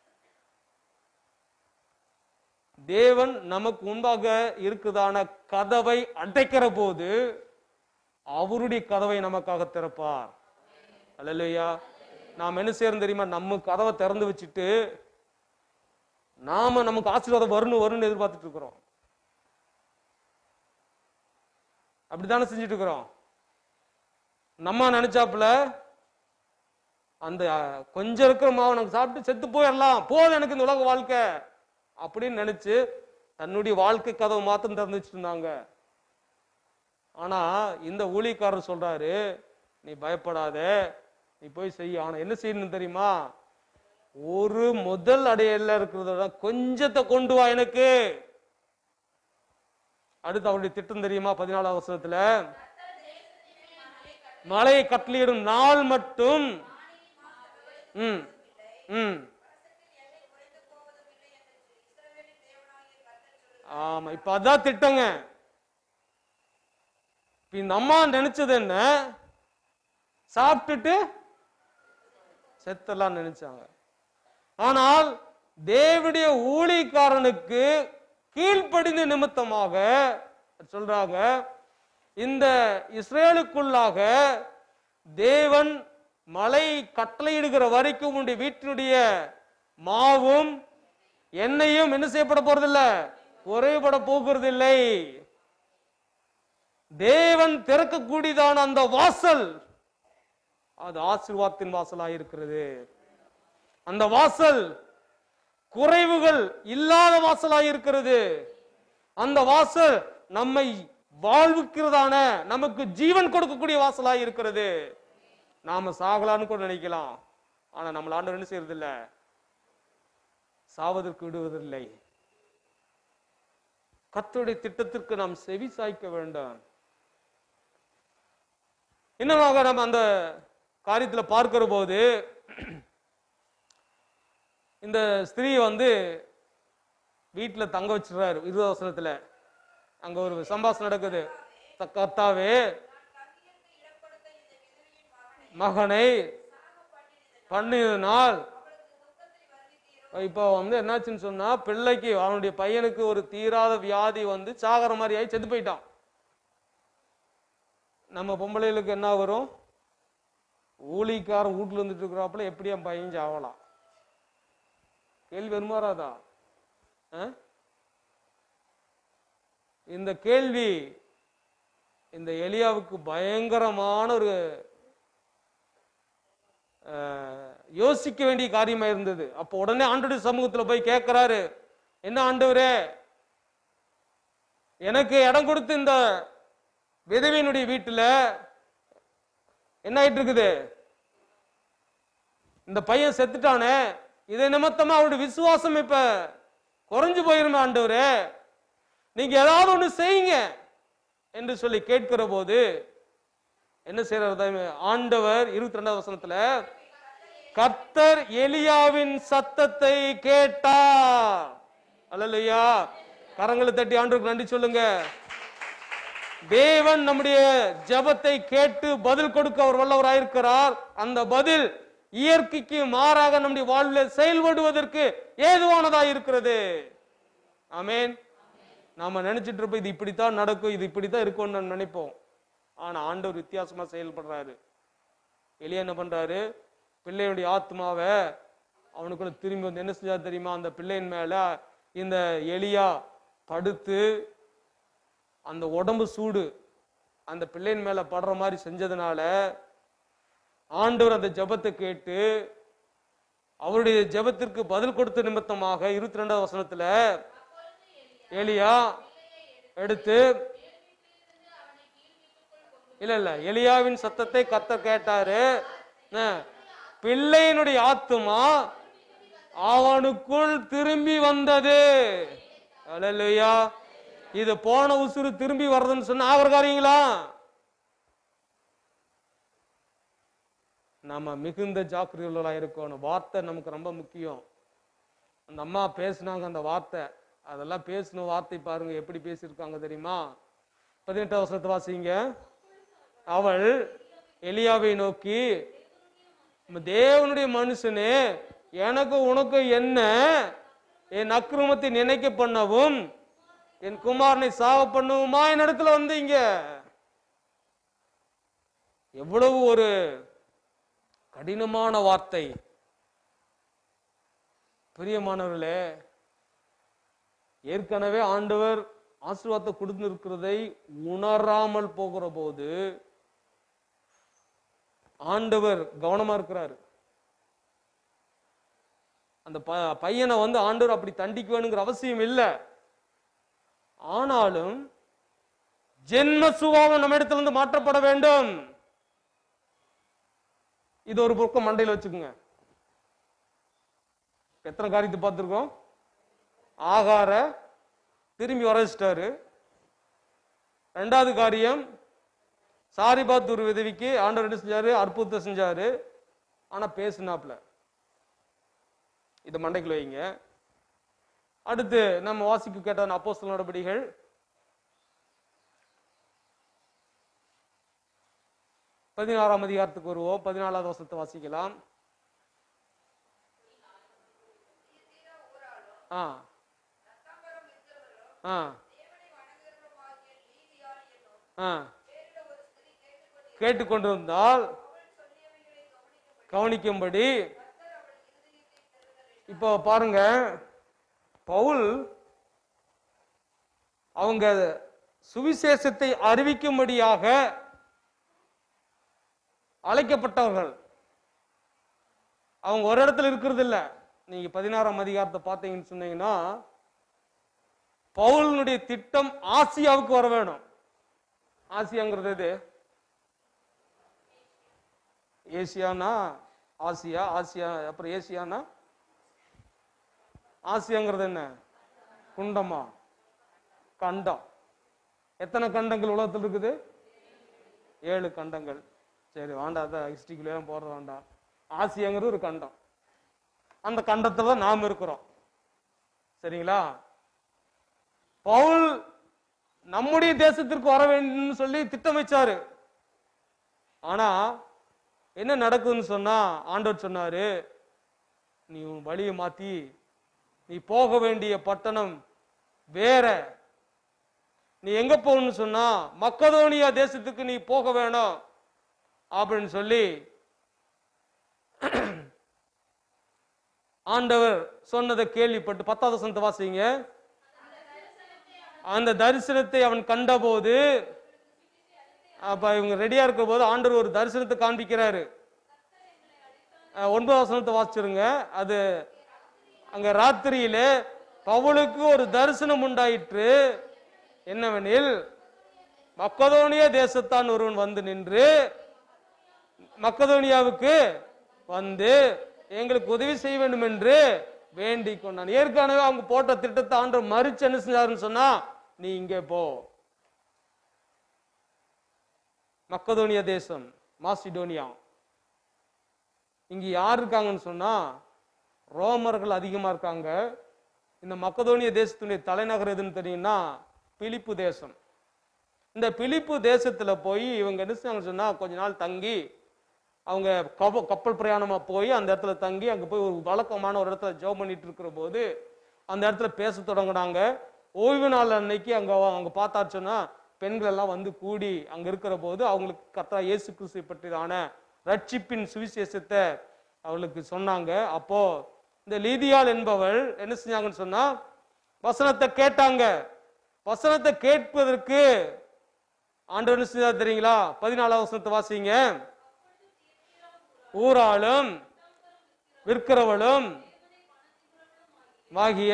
தேவன் நமக்கு முன்பாக இருக்குதான கதவை அடைக்கிற போது அவருடைய கதவை நமக்காக திறப்பார் அல்லையா நாம் என்ன செய்யறோம் தெரியுமா நம்ம கதவை திறந்து வச்சுட்டு நாம நமக்கு ஆசீர்வாதம் வரணும் வரும்னு எதிர்பார்த்துட்டு இருக்கிறோம் அப்படித்தானே செஞ்சுட்டு இருக்கிறோம் நம்ம நினைச்சாப்புல அந்த அஹ், கொஞ்சம் இருக்கிற மாவு எனக்கு சாப்பிட்டு செத்து போயிடலாம் போதும் எனக்கு இந்த உலக வாழ்க்கை அப்படின்னு நினைச்சு தன்னுடைய வாழ்க்கை கதவை மாத்திரம் திறந்து வச்சுட்டு இருந்தாங்க ஆனா இந்த ஊழியக்காரர் சொல்றாரு நீ பயப்படாத நீ போய் செய்ய ஆனா என்ன செய்யணும் தெரியுமா ஒரு முதல் அடையல்ல இருக்கிறத கொஞ்சத்தை கொண்டு வா எனக்கு அடுத்து அவருடைய திட்டம் தெரியுமா பதினாலாம் வருஷத்துல மலையை கட்டளையிடும் நாள் மட்டும் ம் ம் ஆமா இப்ப அதான் திட்டங்க இப்ப இந்த அம்மா நினைச்சது என்ன சாப்பிட்டுட்டு செத்தலாம் நினைச்சாங்க ஆனால் தேவனுடைய ஊழியக்காரனுக்கு கீழ்ப்படிந்த நிமித்தமாக சொல்றாங்க இந்த இஸ்ரேலுக்குள்ளாக தேவன் மலை கட்டளையிடுகிற வரைக்கும் உன்னுடைய வீட்டினுடைய மாவும் எண்ணெயும் என்ன செய்யப்பட போறதில்ல குறைபட போகிறதில்லை தேவன் திறக்கக்கூடியதான அந்த வாசல் அது ஆசீர்வாதத்தின் வாசலாக இருக்கிறது அந்த வாசல் குறைவுகள் இல்லாத வாசலாக இருக்கிறது அந்த வாசல் நம்மை வாழ்வுக்கிறதான நமக்கு ஜீவன் கொடுக்கக்கூடிய வாசலாக இருக்கிறது நாம சாகலான்னு கூட நினைக்கலாம் ஆனா நம்மள ஆண்டவர் என்ன செய்யறது இல்ல சாவதற்கு விடுவதில்லை கர்த்தருடைய திட்டத்திற்கு நாம் செவி சாய்க்க வேண்டாம் இன்னமாக நம்ம அந்த காரியத்துல பார்க்கிற போது இந்த ஸ்திரீ வந்து வீட்டுல தங்க வச்சிடுறாரு இருபது வசனத்துல அங்க ஒரு சம்பாஷணம் நடக்குது த- கர்த்தாவே மகனை பண்ணினால் இப்போ வந்து என்னாச்சுன்னு சொன்னா பிள்ளைக்கு அவனுடைய பையனுக்கு ஒரு தீராத வியாதி வந்து சாகர மாதிரி ஆகி செத்து போயிட்டான் நம்ம பொம்பளைகளுக்கு என்ன வரும் ஊழிக்காரன் வீட்டுல இருந்துட்டு இருக்கிறாப்புல எப்படி என் பையன் சாவலாம் கேள்வி வருமாறாதா ஆ? இந்த கேள்வி இந்த எலியாவுக்கு பயங்கரமான ஒரு அஹ், யோசிக்க வேண்டிய காரியமா இருந்தது அப்போ உடனே ஆண்டோடைய சமூகத்துல போய் கேட்கிறாரு என்ன ஆண்டவரே எனக்கு இடம் கொடுத்து இந்த விதவையினுடைய வீட்டுல என்ன ஆயிட்டு இருக்குது இந்த பையன் செத்துட்டானே இதை நிமித்தமா அவருடைய விசுவாசம் இப்ப குறைஞ்சு போயிருமே ஆண்டவரே நீங்க ஏதாவது ஒண்ணு செய்யுங்க என்று சொல்லி கேட்கிற போது என்ன செய்யறது ஆண்டவர் இருபத்தி ரெண்டாவது வசனத்துல கர்த்தர் எலியாவின் சத்தத்தை கேட்டார் அல்லையா கரங்களை தட்டி ஆண்டவருக்கு நன்றி சொல்லுங்க தேவன் நம்முடைய ஜெபத்தை கேட்டு பதில் கொடுக்க அவர் வல்லவராயிருக்கிறார் அந்த பதில் இயற்கைக்கு மாறாக நம்முடைய வாழ்வில் செயல்படுவதற்கு ஏதுவானதா இருக்கிறது ஆமென் நாம நினைச்சிட்டு இருப்போம் இது இப்படித்தான் நடக்கும் இது இப்படித்தான் இருக்கும்னு நம்ம நினைப்போம் ஆனா ஆண்டவர் வித்தியாசமா செயல்படுறாரு எலியா என்ன பண்றாரு பிள்ளையுடைய ஆத்மாவை அவனுக்குள்ள திரும்பி வந்து என்ன செஞ்சா தெரியுமா அந்த பிள்ளையின் மேல இந்த எலியா படுத்து அந்த உடம்பு சூடு அந்த பிள்ளையின் மேல படுற மாதிரி செஞ்சதுனால ஆண்டவர் அந்த ஜெபத்தை கேட்டு அவருடைய ஜெபத்திற்கு பதில் கொடுத்த நிமித்தமாக இருபத்தி ரெண்டாவது வசனத்துல எலியா எடுத்து இல்ல இல்ல எலியாவின் சத்தத்தை கத்த கேட்டாரு அஹ், பிள்ளையினுடைய ஆத்துமா அவனுக்குள் திரும்பி வந்தது அல்லேலூயா இது போன உசுறு திரும்பி வர்றதுன்னு சொன்னா அவர் காரியங்களா நம்ம மிகுந்த ஜாக்கிரதைகளா இருக்கணும் வார்த்தை நமக்கு ரொம்ப முக்கியம் அந்த அம்மா பேசுனாங்க அந்த வார்த்தை அதெல்லாம் பேசின வார்த்தை பாருங்க எப்படி பேசியிருக்காங்க தெரியுமா பதினெட்டாம் வருஷத்தை வாசிங்க அவள் எலியாவை நோக்கி "உம் தேவனுடைய மனுஷனே எனக்கு உனக்கு என்ன என் அக்கிரமத்தை நினைக்க பண்ணவும் என் குமாரனை சாவ பண்ணவுமா என் இடத்துல வந்தீங்க எவ்வளவு ஒரு கடினமான வார்த்தை பிரியமானவர்களே ஏற்கனவே ஆண்டவர் ஆசீர்வாதத்தை கொடுத்து இருக்கிறதை உணராமல் போகிற போது ஆண்டவர் கவனமா இருக்கிறாரு அந்த ப- பையனை வந்து ஆண்டவர் அப்படி தண்டிக்க வேணுங்கிற அவசியம் இல்லை ஆனாலும் ஜென்ம சுபாவம் நம்ம இடத்துல இருந்து மாற்றப்பட வேண்டும் இது ஒரு பக்கம் மண்டையில் வச்சுக்கோங்க எத்தனை காரியத்தை பார்த்துருக்கோம் ஆகார திரும்பி வர வச்சிட்டாரு ரெண்டாவது காரியம் சாரிபாத் ஒரு விதவிக்கு ஆண்டவர் என்ன செஞ்சாரு அற்புதத்தை செஞ்சாரு ஆனா பேசுனாப்ல இதை மண்டைக்குள்ள வைங்க அடுத்து நம்ம வாசிக்க கேட்ட அப்போஸ்தல நடவடிக்கைகள் பதினாறாம் அதிகாரத்துக்கு வருவோம் பதினாலாவது வசனத்தை வாசிக்கலாம் ஆ ஆ ஆ கேட்டுக்கொண்டிருந்தால் கவனிக்கும்படி இப்போ பாருங்க பவுல் அவங்க சுவிசேஷத்தை அறிவிக்கும்படியாக அழைக்கப்பட்டவர்கள் அவங்க ஒரு இடத்துல இருக்கிறது இல்ல நீங்க பதினாறாம் அதிகாரத்தை பார்த்தீங்கன்னு சொன்னீங்கன்னா பவுலினுடைய திட்டம் ஆசியாவுக்கு வர வேணும் ஆசியாங்கிறது எது ஏசியானா ஆசியா ஆசியா அப்புறம் ஏசியானா ஆசியாங்கிறது என்ன குண்டமா கண்டம் எத்தனை கண்டங்கள் உலகத்தில் இருக்குது ஏழு கண்டங்கள் சரி வேண்டாம் அதான் ஹிஸ்ட்ரிக்குள்ளே போடுற வேண்டாம் ஆசியாங்கிறது ஒரு கண்டம் அந்த கண்டத்துல தான் நாம் இருக்கிறோம் சரிங்களா பவுல் நம்முடைய தேசத்திற்கு வர வேண்டும்னு சொல்லி திட்டம் வச்சாரு ஆனா என்ன நடக்குதுன்னு சொன்னா ஆண்டவர் சொன்னாரு நீ உன் வழியை மாத்தி நீ போக வேண்டிய பட்டணம் வேற நீ எங்க போகணும்னு சொன்னா மக்கதோனியா தேசத்துக்கு நீ போக வேணும் அப்படின்னு சொல்லி ஆண்டவர் சொன்னதை கேள்விப்பட்டு பத்தாவது வசனத்தை வாசிங்க அந்த தரிசனத்தை அவன் கண்டபோது அப்ப இவங்க ரெடியா இருக்கும் போது ஆண்டவர் ஒரு தரிசனத்தை காண்பிக்கிறாரு அஹ் ஒன்பதாம் வசனத்தை வாசிச்சிருங்க அது அங்க ராத்திரியிலே பவுலுக்கு ஒரு தரிசனம் உண்டாயிற்று என்னவெனில் மக்கதோனிய தேசத்தான் ஒருவன் வந்து நின்று மக்கதோனியாவுக்கு வந்து எங்களுக்கு உதவி செய்ய வேண்டும் என்று வேண்டிக் கொண்டான் ஏற்கனவே அவங்க போட்ட திட்டத்தை ஆண்டவர் மறிச்சு என்ன செஞ்சாருன்னு சொன்னா நீ இங்கே போ மக்கதோனியா தேசம் மாசிடோனியா இங்க யார் இருக்காங்கன்னு சொன்னா ரோமர்கள் அதிகமா இருக்காங்க இந்த மக்கதோனிய தேசத்துடைய தலைநகர் எதுன்னு தெரியும்னா பிலிப்பு தேசம் இந்த பிலிப்பு தேசத்துல போய் இவங்க என்ன செஞ்சாங்கன்னு சொன்னா கொஞ்ச நாள் தங்கி அவங்க கப்ப கப்பல் பிரயாணமா போய் அந்த இடத்துல தங்கி அங்க போய் ஒரு வழக்கமான ஒரு இடத்துல ஜெபம் பண்ணிட்டு இருக்கிற போது அந்த இடத்துல பேச தொடங்குனாங்க ஓய்வு நாள் அன்னைக்கு அங்க அவங்க பார்த்தாச்சு சொன்னா பெண்கள் எல்லாம் வந்து கூடி அங்க இருக்கிற போது அவங்களுக்கு கர்த்தா இயேசு கிறிஸ்து பற்றியான ரட்சிப்பின் சுவிசேஷத்தை அவளுக்கு சொன்னாங்க அப்போ இந்த லீதியாள் என்பவள் என்ன செஞ்சாங்கன்னு சொன்னா வசனத்தை கேட்டாங்க வசனத்தை கேட்பதற்கு ஆண்டவர் என்ன செஞ்சார் தெரியுங்களா பதினாலாம் வசனத்தை வாசிங்க ஊராளும் விற்கிறவளும் ஆகிய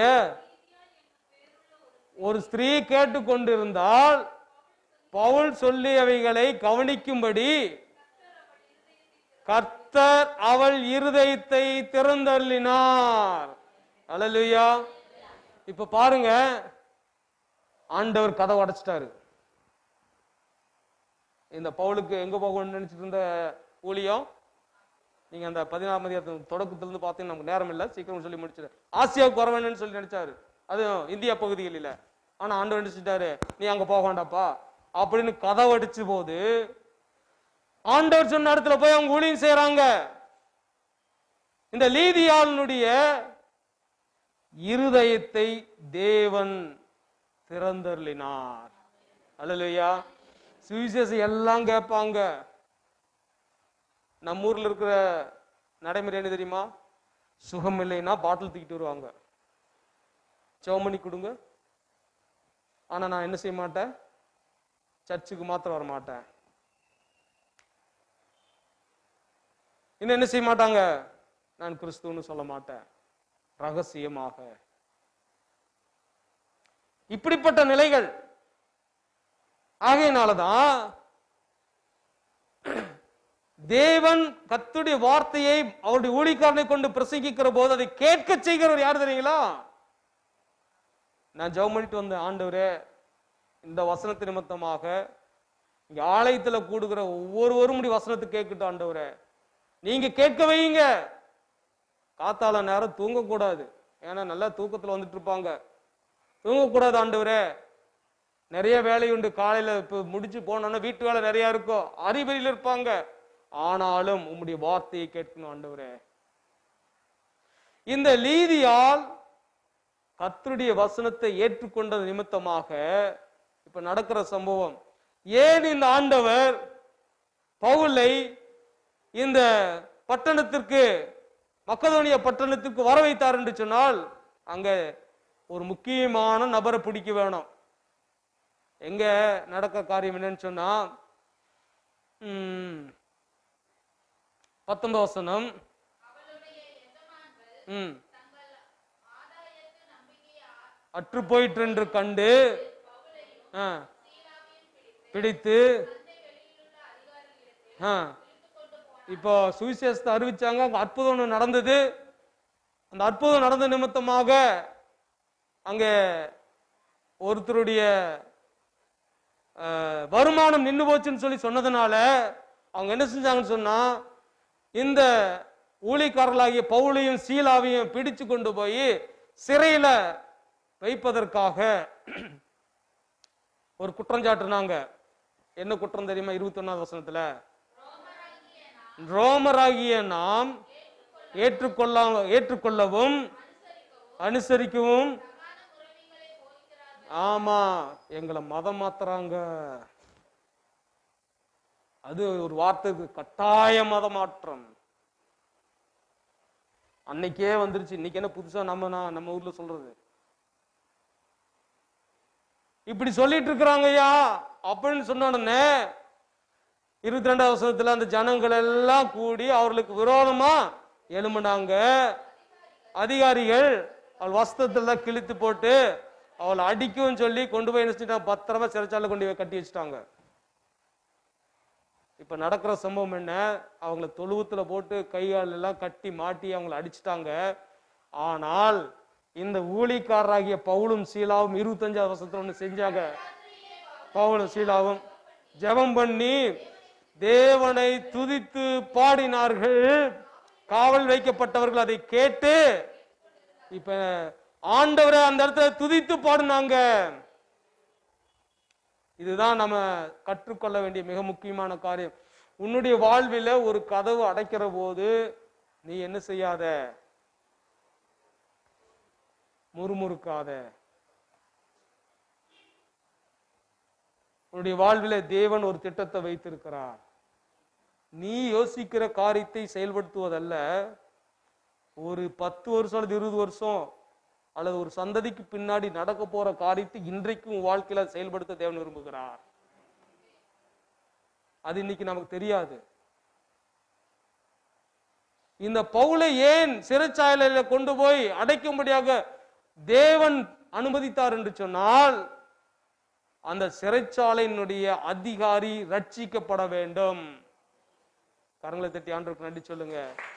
ஒரு ஸ்திரீ கேட்டுக்கொண்டிருந்தால் பவுல் சொல்லியவைகளை கவனிக்கும்படி கர்த்தர் அவள் இருதயத்தை திறந்தள்ளினார் அல்லேலூயா இப்ப பாருங்க ஆண்டவர் கதை உடைச்சிட்டாரு இந்த பவுலுக்கு எங்க போகணும்னு நினைச்சிட்டு இருந்த ஊழியம் நீங்க அந்த பதினாறாம் அதிகாரத்தின் தொடக்கத்திலிருந்து பார்த்தீங்கன்னா நமக்கு நேரம் இல்லை சீக்கிரம் சொல்லி முடிச்சிடு ஆசியாவுக்கு வர வேணும்னு சொல்லி நினைச்சாரு அதுவும் இந்தியா பகுதிகளில் ஆனா ஆண்டவர் நினைச்சிட்டாரு நீ அங்க போக வேண்டாப்பா அப்படின்னு கதை அடிச்சு போது ஆண்டவர் சொன்ன இடத்துல போய் அவங்க ஊழியம் செய்யறாங்க இந்த லீதியாளனுடைய இருதயத்தை தேவன் திறந்தருளினார் அல்லையா சுவிசேஷம் எல்லாம் கேட்பாங்க நம்ம ஊர்ல இருக்கிற நடைமுறை என்ன தெரியுமா சுகம் இல்லைன்னா பாட்டில் தூக்கிட்டு வருவாங்க சோமணி கொடுங்க ஆனா நான் என்ன செய்ய மாட்டேன் சர்ச்சுக்கு மாத்திரம் வர மாட்டேன் இன்னும் என்ன செய்ய மாட்டாங்க நான் கிறிஸ்துவன்னு சொல்ல மாட்டேன் ரகசியமாக இப்படிப்பட்ட நிலைகள் ஆகையினாலதான் தேவன் கத்துடைய வார்த்தையை அவருடைய ஊழிக்காரனை கொண்டு பிரசங்கிக்கிற போது அதை கேட்க செய்கிறவர் யார் தெரியுங்களா நான் ஜெபம் பண்ணிட்டு வந்தேன் ஆண்டவரே இந்த வசனத்து நிமித்தமாக இங்க ஆலயத்துல கூடுகிற ஒவ்வொருவரும் இப்படி வசனத்தை கேட்கட்டும் ஆண்டவரே நீங்க கேட்க வையுங்க காத்தால நேரம் தூங்கக்கூடாது ஏன்னா நல்லா தூக்கத்துல வந்துட்டு இருப்பாங்க தூங்கக்கூடாது ஆண்டவரே நிறைய வேலை உண்டு காலையில இப்ப முடிச்சு போனோம்னா வீட்டு வேலை நிறைய இருக்கும் அறிவறியில் இருப்பாங்க ஆனாலும் உம்முடைய வார்த்தையை கேட்கணும் ஆண்டவரே இந்த லீதியால் கர்த்தருடைய வசனத்தை ஏற்றுக்கொண்டது நிமித்தமாக இப்ப நடக்கிற சம்பவம் ஏன் இந்த ஆண்டவர் பவுலை இந்த பட்டணத்திற்கு மக்கதோனிய பட்டணத்திற்கு வர வைத்தார் என்று சொன்னால் அங்க ஒரு முக்கியமான நபரை பிடிக்க வேணும் எங்க நடக்க காரியம் என்னன்னு சொன்னா ம், பத்தொன்பது வசனம் ம் அற்று போயிற்று என்று கண்டு ஆ, பிடித்து ஆ, இப்போ சுவிசேஷத்தை அறிவிச்சாங்க அங்க அற்புதம் ஒண்ணு நடந்தது அந்த அற்புதம் நடந்த நிமித்தமாக அங்கே ஒருத்தருடைய அஹ், வருமானம் நின்று போச்சுன்னு சொல்லி சொன்னதுனால அவங்க என்ன செஞ்சாங்கன்னு சொன்னா இந்த ஊழிக்காரர்களாகிய பவுலையும் சீலாவையும் பிடிச்சு கொண்டு போய் சிறையில வைப்பதற்காக ஒரு குற்றம் சாட்டுனாங்க என்ன குற்றம் தெரியுமா இருபத்தி ஒன்னாவது வசனத்துல ரோமராகிய நாம் ஏற்றுக்கொள்ள ஏற்றுக்கொள்ளவும் அனுசரிக்கவும் ஆமா எங்களை மதம் மாத்துறாங்க அது ஒரு வார்த்தைக்கு கட்டாய மத மாற்றம் அன்னைக்கே வந்துருச்சு இன்னைக்கு என்ன புதுசா நம்ம நான் நம்ம ஊர்ல சொல்றது இப்படி சொல்லிட்டு இருக்கிறாங்கய்யா அப்படின்னு சொன்ன உடனே இருபத்தி ரெண்டாவது வருஷத்துல அந்த ஜனங்கள் எல்லாம் கூடி அவர்களுக்கு விரோதமா எழும்பினாங்க அதிகாரிகள் அவள் வஸ்திரத்துல கிழித்து போட்டு அவளை அடிக்கவும் சொல்லி கொண்டு போய் என்ன செஞ்சிட்டாங்க பத்திரமா சிறைச்சாலை கொண்டு போய் கட்டி வச்சுட்டாங்க இப்ப நடக்கிற சம்பவம் என்ன அவங்கள தொழுவத்துல போட்டு கை கால் எல்லாம் கட்டி மாட்டி அவங்கள அடிச்சிட்டாங்க ஆனால் இந்த ஊழிக்காரராகிய பவுலும் சீலாவும் இருபத்தஞ்சாவது வருஷத்துல ஒண்ணு செஞ்சாங்க பவுலும் சீலாவும் ஜெபம் பண்ணி தேவனை துதித்து பாடினார்கள் காவல் வைக்கப்பட்டவர்கள் அதை கேட்டு இப்ப ஆண்டவரை அந்த இடத்துல துதித்து பாடினாங்க இதுதான் நம்ம கற்றுக்கொள்ள வேண்டிய மிக முக்கியமான காரியம் உன்னுடைய வாழ்வில ஒரு கதவு அடைக்கிற போது நீ என்ன செய்யாத முறுமுறுக்காத உன்னுடைய வாழ்வில தேவன் ஒரு திட்டத்தை வைத்திருக்கிறார் நீ யோசிக்கிற காரியத்தை செயல்படுத்துவதல்ல ஒரு பத்து வருஷம் அல்லது இருபது வருஷம் அல்லது ஒரு சந்ததிக்கு பின்னாடி நடக்க போற காரியத்தை இன்றைக்கும் உன் வாழ்க்கையில செயல்படுத்த தேவன் விரும்புகிறார் அது இன்னைக்கு நமக்கு தெரியாது இந்த பவுலை ஏன் சிறைச்சாலையில கொண்டு போய் அடைக்கும்படியாக தேவன் அனுமதித்தார் என்று சொன்னால் அந்த சிறைச்சாலையினுடைய அதிகாரி ரட்சிக்கப்பட வேண்டும் கரங்களை தட்டி ஆண்டவருக்கு நன்றி சொல்லுங்க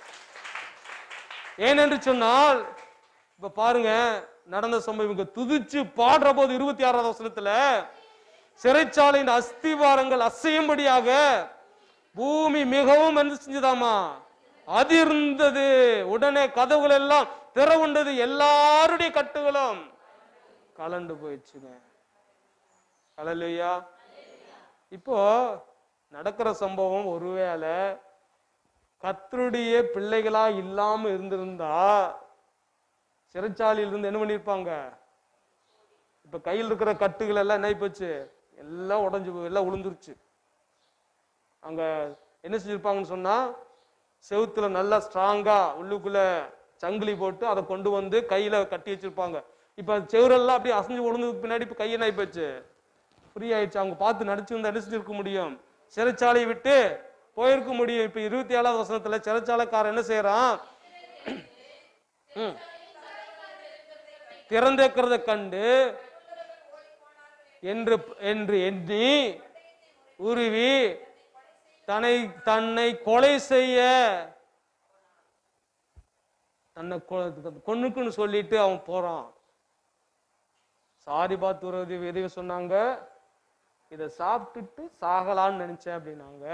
ஏனென்று சொன்னால் இப்ப பாருங்க நடந்த சம்பவம் இவங்க துதிச்சு பாடுற போது இருபத்தி ஆறாவது வசனத்துல சிறைச்சாலையின் அஸ்திவாரங்கள் அசையும்படியாக பூமி மிகவும் என்ன செஞ்சதாமா அதிர்ந்தது உடனே கதவுகள் எல்லாம் திறவுண்டது எல்லாருடைய கட்டுகளும் கலண்டு போயிடுச்சுங்க கலலையா இப்போ நடக்கிற சம்பவம் ஒருவேளை கத்தருடைய பிள்ளைகளா இல்லாம இருந்திருந்தா சிறைச்சாலையில இருந்து என்ன பண்ணிருப்பாங்க இப்ப கையில் இருக்கிற கட்டுகள் எல்லாம் என்ன ஆகி போச்சு எல்லாம் உடைஞ்சு போய் எல்லாம் உளுந்துருச்சு அங்க என்ன செஞ்சிருப்பாங்கன்னு சொன்னா செவுத்துல நல்லா ஸ்ட்ராங்கா உள்ளுக்குள்ள சங்கிலி போட்டு அதை கொண்டு வந்து கையில கட்டி வச்சிருப்பாங்க இப்ப செவுரெல்லாம் அப்படியே அசைஞ்சு விழுந்ததுக்கு பின்னாடி இப்ப கையை ஆகி போச்சு ஃப்ரீ ஆயிடுச்சு அவங்க பார்த்து நடிச்சிருந்தா என்ன செஞ்சிருக்க முடியும் சிறைச்சாலையை விட்டு போயிருக்க முடியும் இப்ப இருபத்தி ஏழாவது வசனத்துல சிறைச்சாலைக்காரன் என்ன செய்யறான் ம். திறந்திருக்கிறத கண்டு என்று என்று எண்ணி உருவி தன்னை தன்னை கொலை செய்ய தன்னை கொ- கொன்னுக்குன்னு சொல்லிட்டு அவன் போறான் சாரி பார்த்து உறவு எதையோ சொன்னாங்க இதை சாப்பிட்டுட்டு சாகலான்னு நினைச்சேன் அப்படின்னாங்க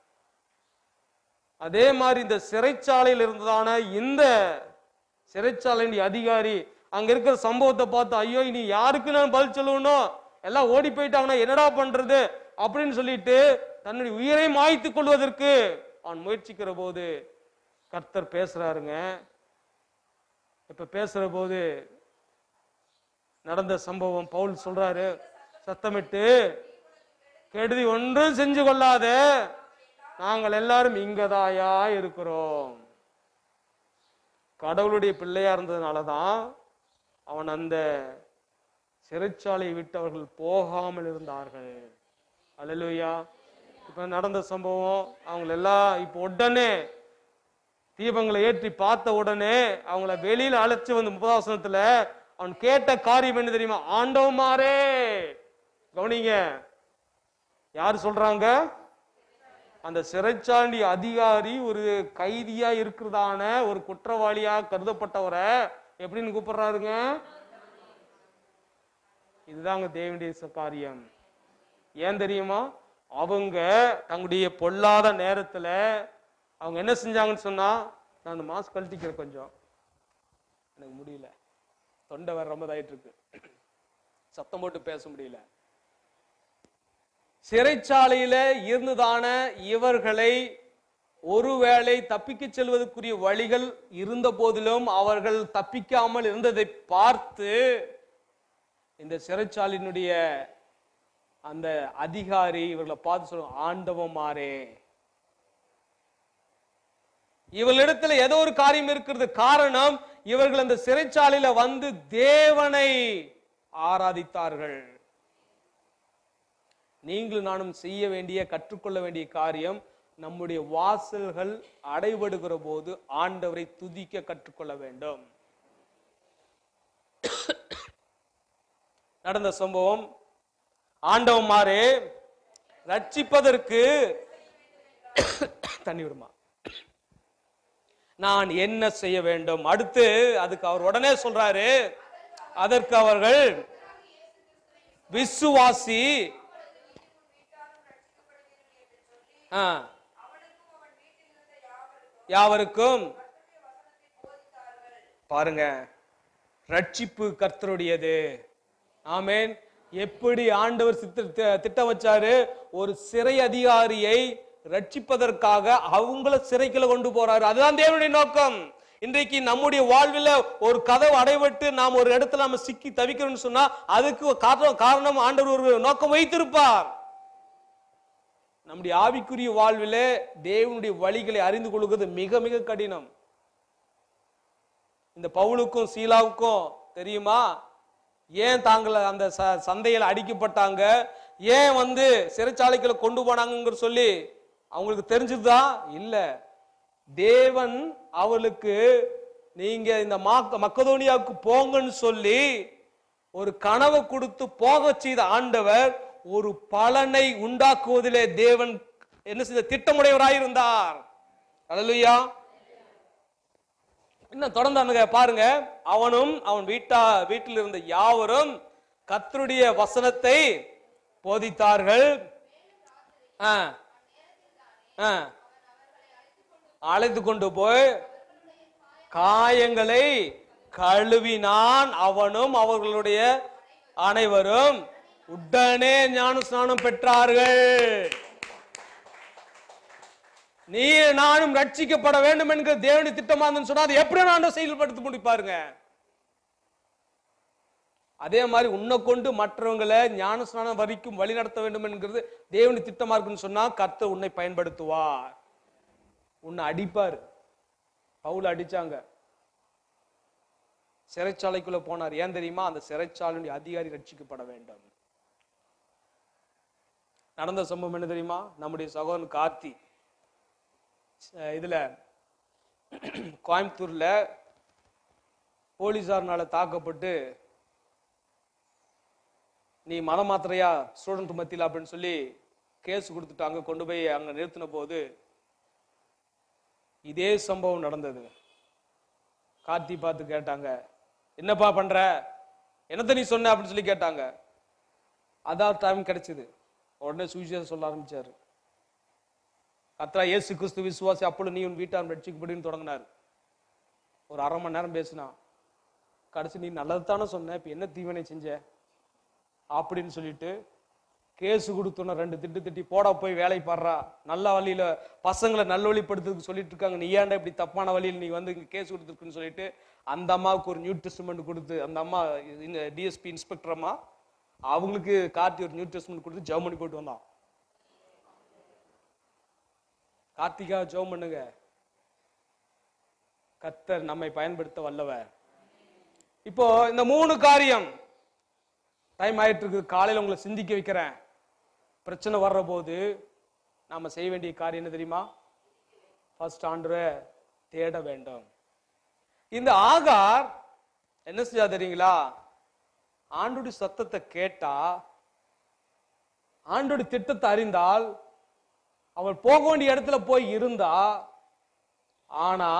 அதே மாதிரி இந்த சிறைச்சாலையில் இருந்ததான இந்த சிறைச்சாலையின் அதிகாரி அங்க இருக்கிற சம்பவத்தை பார்த்து ஐயோ இனி யாருக்கு நான் பதில் சொல்லணும் எல்லாம் ஓடி போயிட்டாங்கன்னா என்னடா பண்றது அப்படின்னு சொல்லிட்டு தன்னுடைய உயிரை மாய்த்துக் கொள்வதற்கு அவன் முயற்சிக்கிற போது கர்த்தர் பேசுறாருங்க இப்ப பேசுற போது நடந்த சம்பவம் பவுல் சொல்றாரு சத்தமிட்டு கெடுதி ஒன்றும் செஞ்சு கொள்ளாத நாங்கள் எல்லாரும் இங்கதாயா இருக்கிறோம் கடவுளுடைய பிள்ளையா இருந்ததுனாலதான் அவன் அந்த சிறைச்சாலையை விட்டு அவர்கள் போகாமல் இருந்தார்கள் அல்லேலூயா இப்ப நடந்த சம்பவம் அவங்கள எல்லாம் இப்போ உடனே தீபங்களை ஏற்றி பார்த்த உடனே அவங்கள வெளியில அழைச்சு வந்து முப்பதாசனத்துல அவன் கேட்ட காரியம் என்ன தெரியுமா ஆண்டவமாரே கவனிங்க யார் சொல்றாங்க அந்த சிறைச்சாண்டி அதிகாரி ஒரு கைதியா இருக்கிறதான ஒரு குற்றவாளியா கருதப்பட்டவரை எப்படின்னு கூப்பிடுறாருங்க இதுதாங்க தேவனுடைய ச- காரியம் ஏன் தெரியுமா அவங்க தங்களுடைய பொல்லாத நேரத்துல அவங்க என்ன செஞ்சாங்கன்னு சொன்னா நான் அந்த மாஸ்க் கழட்டிக்கிறேன் கொஞ்சம் எனக்கு முடியல தொண்டை வேற ரொம்ப இதாயிட்டு இருக்கு சத்தம் போட்டு பேச முடியல சிறைச்சாலையில இருந்துதான இவர்களை ஒருவேளை தப்பிக்க செல்வதற்குரிய வழிகள் இருந்த போதிலும் அவர்கள் தப்பிக்காமல் இருந்ததை பார்த்து இந்த சிறைச்சாலையினுடைய அந்த அதிகாரி இவர்களை பார்த்து சொல்லுவாங்க ஆண்டவமாரே இவர்களிடத்துல ஏதோ ஒரு காரியம் இருக்கிறது காரணம் இவர்கள் அந்த சிறைச்சாலையில வந்து தேவனை ஆராதித்தார்கள் நீங்களும் நானும் செய்ய வேண்டிய கற்றுக்கொள்ள வேண்டிய காரியம் நம்முடைய வாசல்கள் அடைபடுகிற போது ஆண்டவரை துதிக்க கற்றுக்கொள்ள வேண்டும் நடந்த சம்பவம் ஆண்டவமாரே ரட்சிப்பதற்கு தண்ணி விடுமா நான் என்ன செய்ய வேண்டும் அடுத்து அதுக்கு அவர் உடனே சொல்றாரு அதற்கு அவர்கள் விசுவாசி ஆ. யாவருக்கும் பாருங்க ரட்சிப்பு கர்த்தருடையது ஆமென் எப்படி ஆண்டவர் சித்த தி- திட்டம் வச்சாரு ஒரு சிறை அதிகாரியை ரட்சிப்பதற்காக அவங்கள சிறைக்குள்ள கொண்டு போறாரு அதுதான் தேவனுடைய நோக்கம் இன்றைக்கு நம்முடைய வாழ்வில் ஒரு கதவு அடைபட்டு நாம் ஒரு இடத்துல நம்ம சிக்கி தவிக்கிறோம்னு சொன்னா அதுக்கு காரணம் காரணம் ஆண்டவர் ஒரு நோக்கம் வைத்திருப்பார் நம்முடைய ஆவிக்குரிய வாழ்விலே தேவனுடைய வழிகளை அறிந்து கொள்வது மிக மிக கடினம் இந்த பவுலுக்கும் சீலாவுக்கும் தெரியுமா ஏன் தாங்கள் அந்த ச- சந்தையில அடிக்கப்பட்டாங்க ஏன் வந்து சிறைச்சாலைக்குள்ள கொண்டு போனாங்கங்கிற சொல்லி அவங்களுக்கு தெரிஞ்சதுதான் இல்ல தேவன் அவளுக்கு நீங்க இந்த மாக்க மக்கதோனியாவுக்கு போங்கன்னு சொல்லி ஒரு கனவை கொடுத்து போக செய்த ஆண்டவர் ஒரு பலனை உண்டாக்குவதிலே தேவன் என்ன செய்த திட்டமுடையவராயிருந்தார் அல்லேலூயா இன்னும் தொடர்ந்து பாருங்க அவனும் அவன் வீட்டா வீட்டில் இருந்த யாவரும் கர்த்தருடைய வசனத்தை போதித்தார்கள் ஆ, ஆ. அழைத்து கொண்டு போய் காயங்களை கழுவினான் அவனும் அவர்களுடைய அனைவரும் உடனே ஞான ஸ்நானம் பெற்றார்கள் நீ நானும் ரட்சிக்கப்பட வேண்டும் என்கிற தேவனுடைய திட்டமா இருந்துன்னு சொன்னா அதை எப்படி நான் செயல்படுத்தி முடிப்பாருங்க அதே மாதிரி உன்னை கொண்டு மற்றவங்களை ஞானஸ்நானம் வரைக்கும் வழி நடத்த வேண்டும் என்கிறது தேவனுடைய திட்டமா இருக்குன்னு சொன்னா கர்த்தர் உன்னை பயன்படுத்துவார் உன்னை அடிப்பார் பவுல அடிச்சாங்க சிறைச்சாலைக்குள்ள போனார் ஏன் தெரியுமா அந்த சிறைச்சாலையுடைய அதிகாரி ரட்சிக்கப்பட வேண்டும் நடந்த சம்பவம் என்ன தெரியுமா நம்முடைய சகோதரன் கார்த்தி அஹ் இதுல கோயம்புத்தூர்ல போலீசார்னால தாக்கப்பட்டு நீ மதம் மாத்திரையா ஸ்டூடெண்ட் மத்தியில் அப்படின்னு சொல்லி கேஸ் கொடுத்துட்டாங்க கொண்டு போய் அங்க நிறுத்தின போது இதே சம்பவம் நடந்தது கார்த்தி பார்த்து கேட்டாங்க என்னப்பா பண்ற என்னத்த நீ சொன்ன அப்படின்னு சொல்லி கேட்டாங்க அதான் டைம் கிடைச்சது உடனே சுவிசேஷம் சொல்ல ஆரம்பிச்சாரு கத்ரா இயேசு கிறிஸ்து விசுவாசி அப்பொழுது நீ உன் வீட்டார் ரட்சிக்கப்படின்னு தொடங்கினார் ஒரு அரை மணி நேரம் பேசினான் கடைசி நீ நல்லது தானே சொன்ன இப்ப என்ன தீவனை செஞ்ச அப்படின்னு சொல்லிட்டு கேஸ் கொடுத்தோன்ன ரெண்டு திட்டு திட்டி போடா போய் வேலை பாடுறா நல்ல வழியில பசங்களை நல்வழிப்படுத்துறதுக்கு சொல்லிட்டு இருக்காங்க நீ ஏன்டா இப்படி தப்பான வழியில் நீ வந்து இங்க கேஸ் கொடுத்துருக்குன்னு சொல்லிட்டு அந்த அம்மாவுக்கு ஒரு நியூ டெஸ்ட்மெண்ட் கொடுத்து அந்த அம்மா இந்த டிஎஸ்பி இன்ஸ்பெக்டர் அம்மா அவங்களுக்கு கார்த்தி ஒரு நியூ டெஸ்ட்மெண்ட் கொடுத்து ஜெர்மனி போயிட்டு வந்தான் கார்த்திகா ஜெபம் பண்ணுங்க கத்தர் நம்மை பயன்படுத்த வல்லவர் இப்போ இந்த மூணு காரியம் டைம் ஆயிட்டு இருக்கு காலையில உங்களை சிந்திக்க வைக்கிறேன் பிரச்சனை வர்ற போது நாம செய்ய வேண்டிய காரியம் என்ன தெரியுமா ஃபர்ஸ்ட் ஆண்டரை தேட வேண்டும் இந்த ஆகார் என்ன செஞ்சா தெரியுங்களா ஆண்டுடைய சத்தத்தை கேட்டா ஆண்டோட திட்டத்தை அறிந்தால் அவள் போக வேண்டிய இடத்துல போய் இருந்தா ஆனா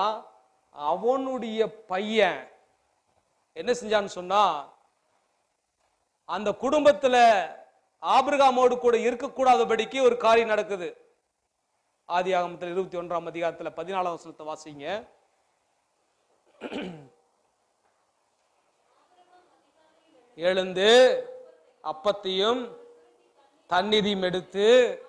அவனுடைய பையன் என்ன செஞ்சான்னு சொன்னா அந்த குடும்பத்துல ஆபிரகாமோடு கூட இருக்கக்கூடாதபடிக்கு ஒரு காரியம் நடக்குது ஆதி ஆகமத்தில் இருபத்தி ஒன்றாம் அதிகாரத்துல பதினாலாம் வசனத்தை வாசிங்க எழுந்து அப்பத்தையும் தண்ணீரையும் எடுத்து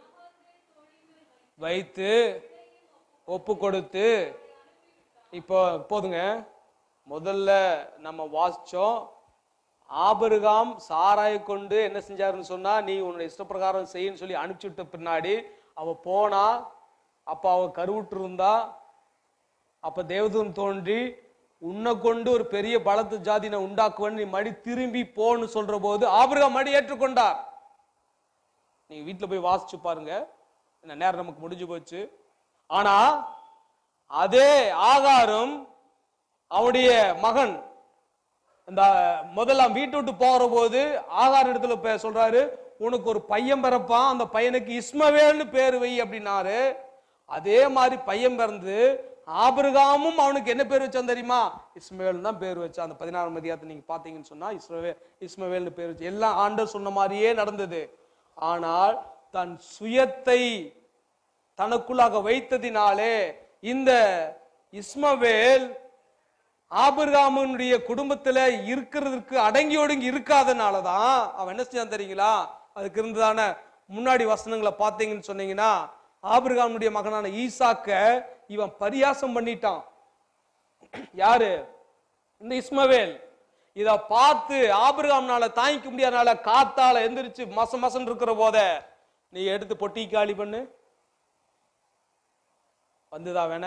வைத்து ஒப்பு கொடுத்து இப்போ போதுங்க முதல்ல நம்ம வாசிச்சோம் ஆபிரகாம் சாராய கொண்டு என்ன செஞ்சாருன்னு சொன்னா நீ உன்னுடைய இஷ்டப்பிரகாரம் செய்யுன்னு சொல்லி அனுப்பிச்சு விட்ட பின்னாடி அவ போனா அப்ப அவ கருவுற்று இருந்தா அப்ப தேவதூதன் தோன்றி உன்னை கொண்டு ஒரு பெரிய பலத்து ஜாதினை உண்டாக்குவன் நீ மடி திரும்பி போன்னு சொல்ற போது ஆபிரகாம் மடி ஏற்றுக்கொண்டார் நீங்க வீட்டுல போய் வாசிச்சு பாருங்க இந்த நேரம் நமக்கு முடிஞ்சு போச்சு ஆனா அதே ஆகாரம் அவனுடைய மகன் இந்த முதலாம் வீட்டு விட்டு போற போது ஆகார இடத்துல பே- சொல்றாரு உனக்கு ஒரு பையன் பிறப்பான் அந்த பையனுக்கு இஸ்மவேல்னு பேர் வை அப்படின்னாரு அதே மாதிரி பையன் பிறந்து ஆபிரகாமும் அவனுக்கு என்ன பேர் வச்சான் தெரியுமா இஸ்மவேல் தான் பேர் வச்சான் அந்த பதினாறாம் அதிகாரத்தை நீங்க பாத்தீங்கன்னு சொன்னா இஸ்மவே இஸ்மவேல்னு பேர் வச்சு எல்லாம் ஆண்டர் சொன்ன மாதிரியே நடந்தது ஆனால் தன் சுயத்தை தனக்குள்ளாக வைத்ததினாலே இந்த இஸ்மவேல் ஆபிரகாமனுடைய குடும்பத்துல இருக்கிறதுக்கு அடங்கி ஒடுங்கி இருக்காதனாலதான் அவன் என்ன செஞ்சான் தெரியுங்களா அதுக்கு இருந்ததான முன்னாடி வசனங்களை பார்த்தீங்கன்னு சொன்னீங்கன்னா ஆபிரகாமுடைய மகனான ஈசாக்க இவன் பரியாசம் பண்ணிட்டான் யாரு இந்த இஸ்மவேல் இத பார்த்து ஆபிரகாம்னால தாங்கிக்க முடியாதனால காத்தால எந்திரிச்சு மச மசன் இருக்கிற போத நீ எடுத்து பொட்டி காலி பண்ணு வந்துதா வேண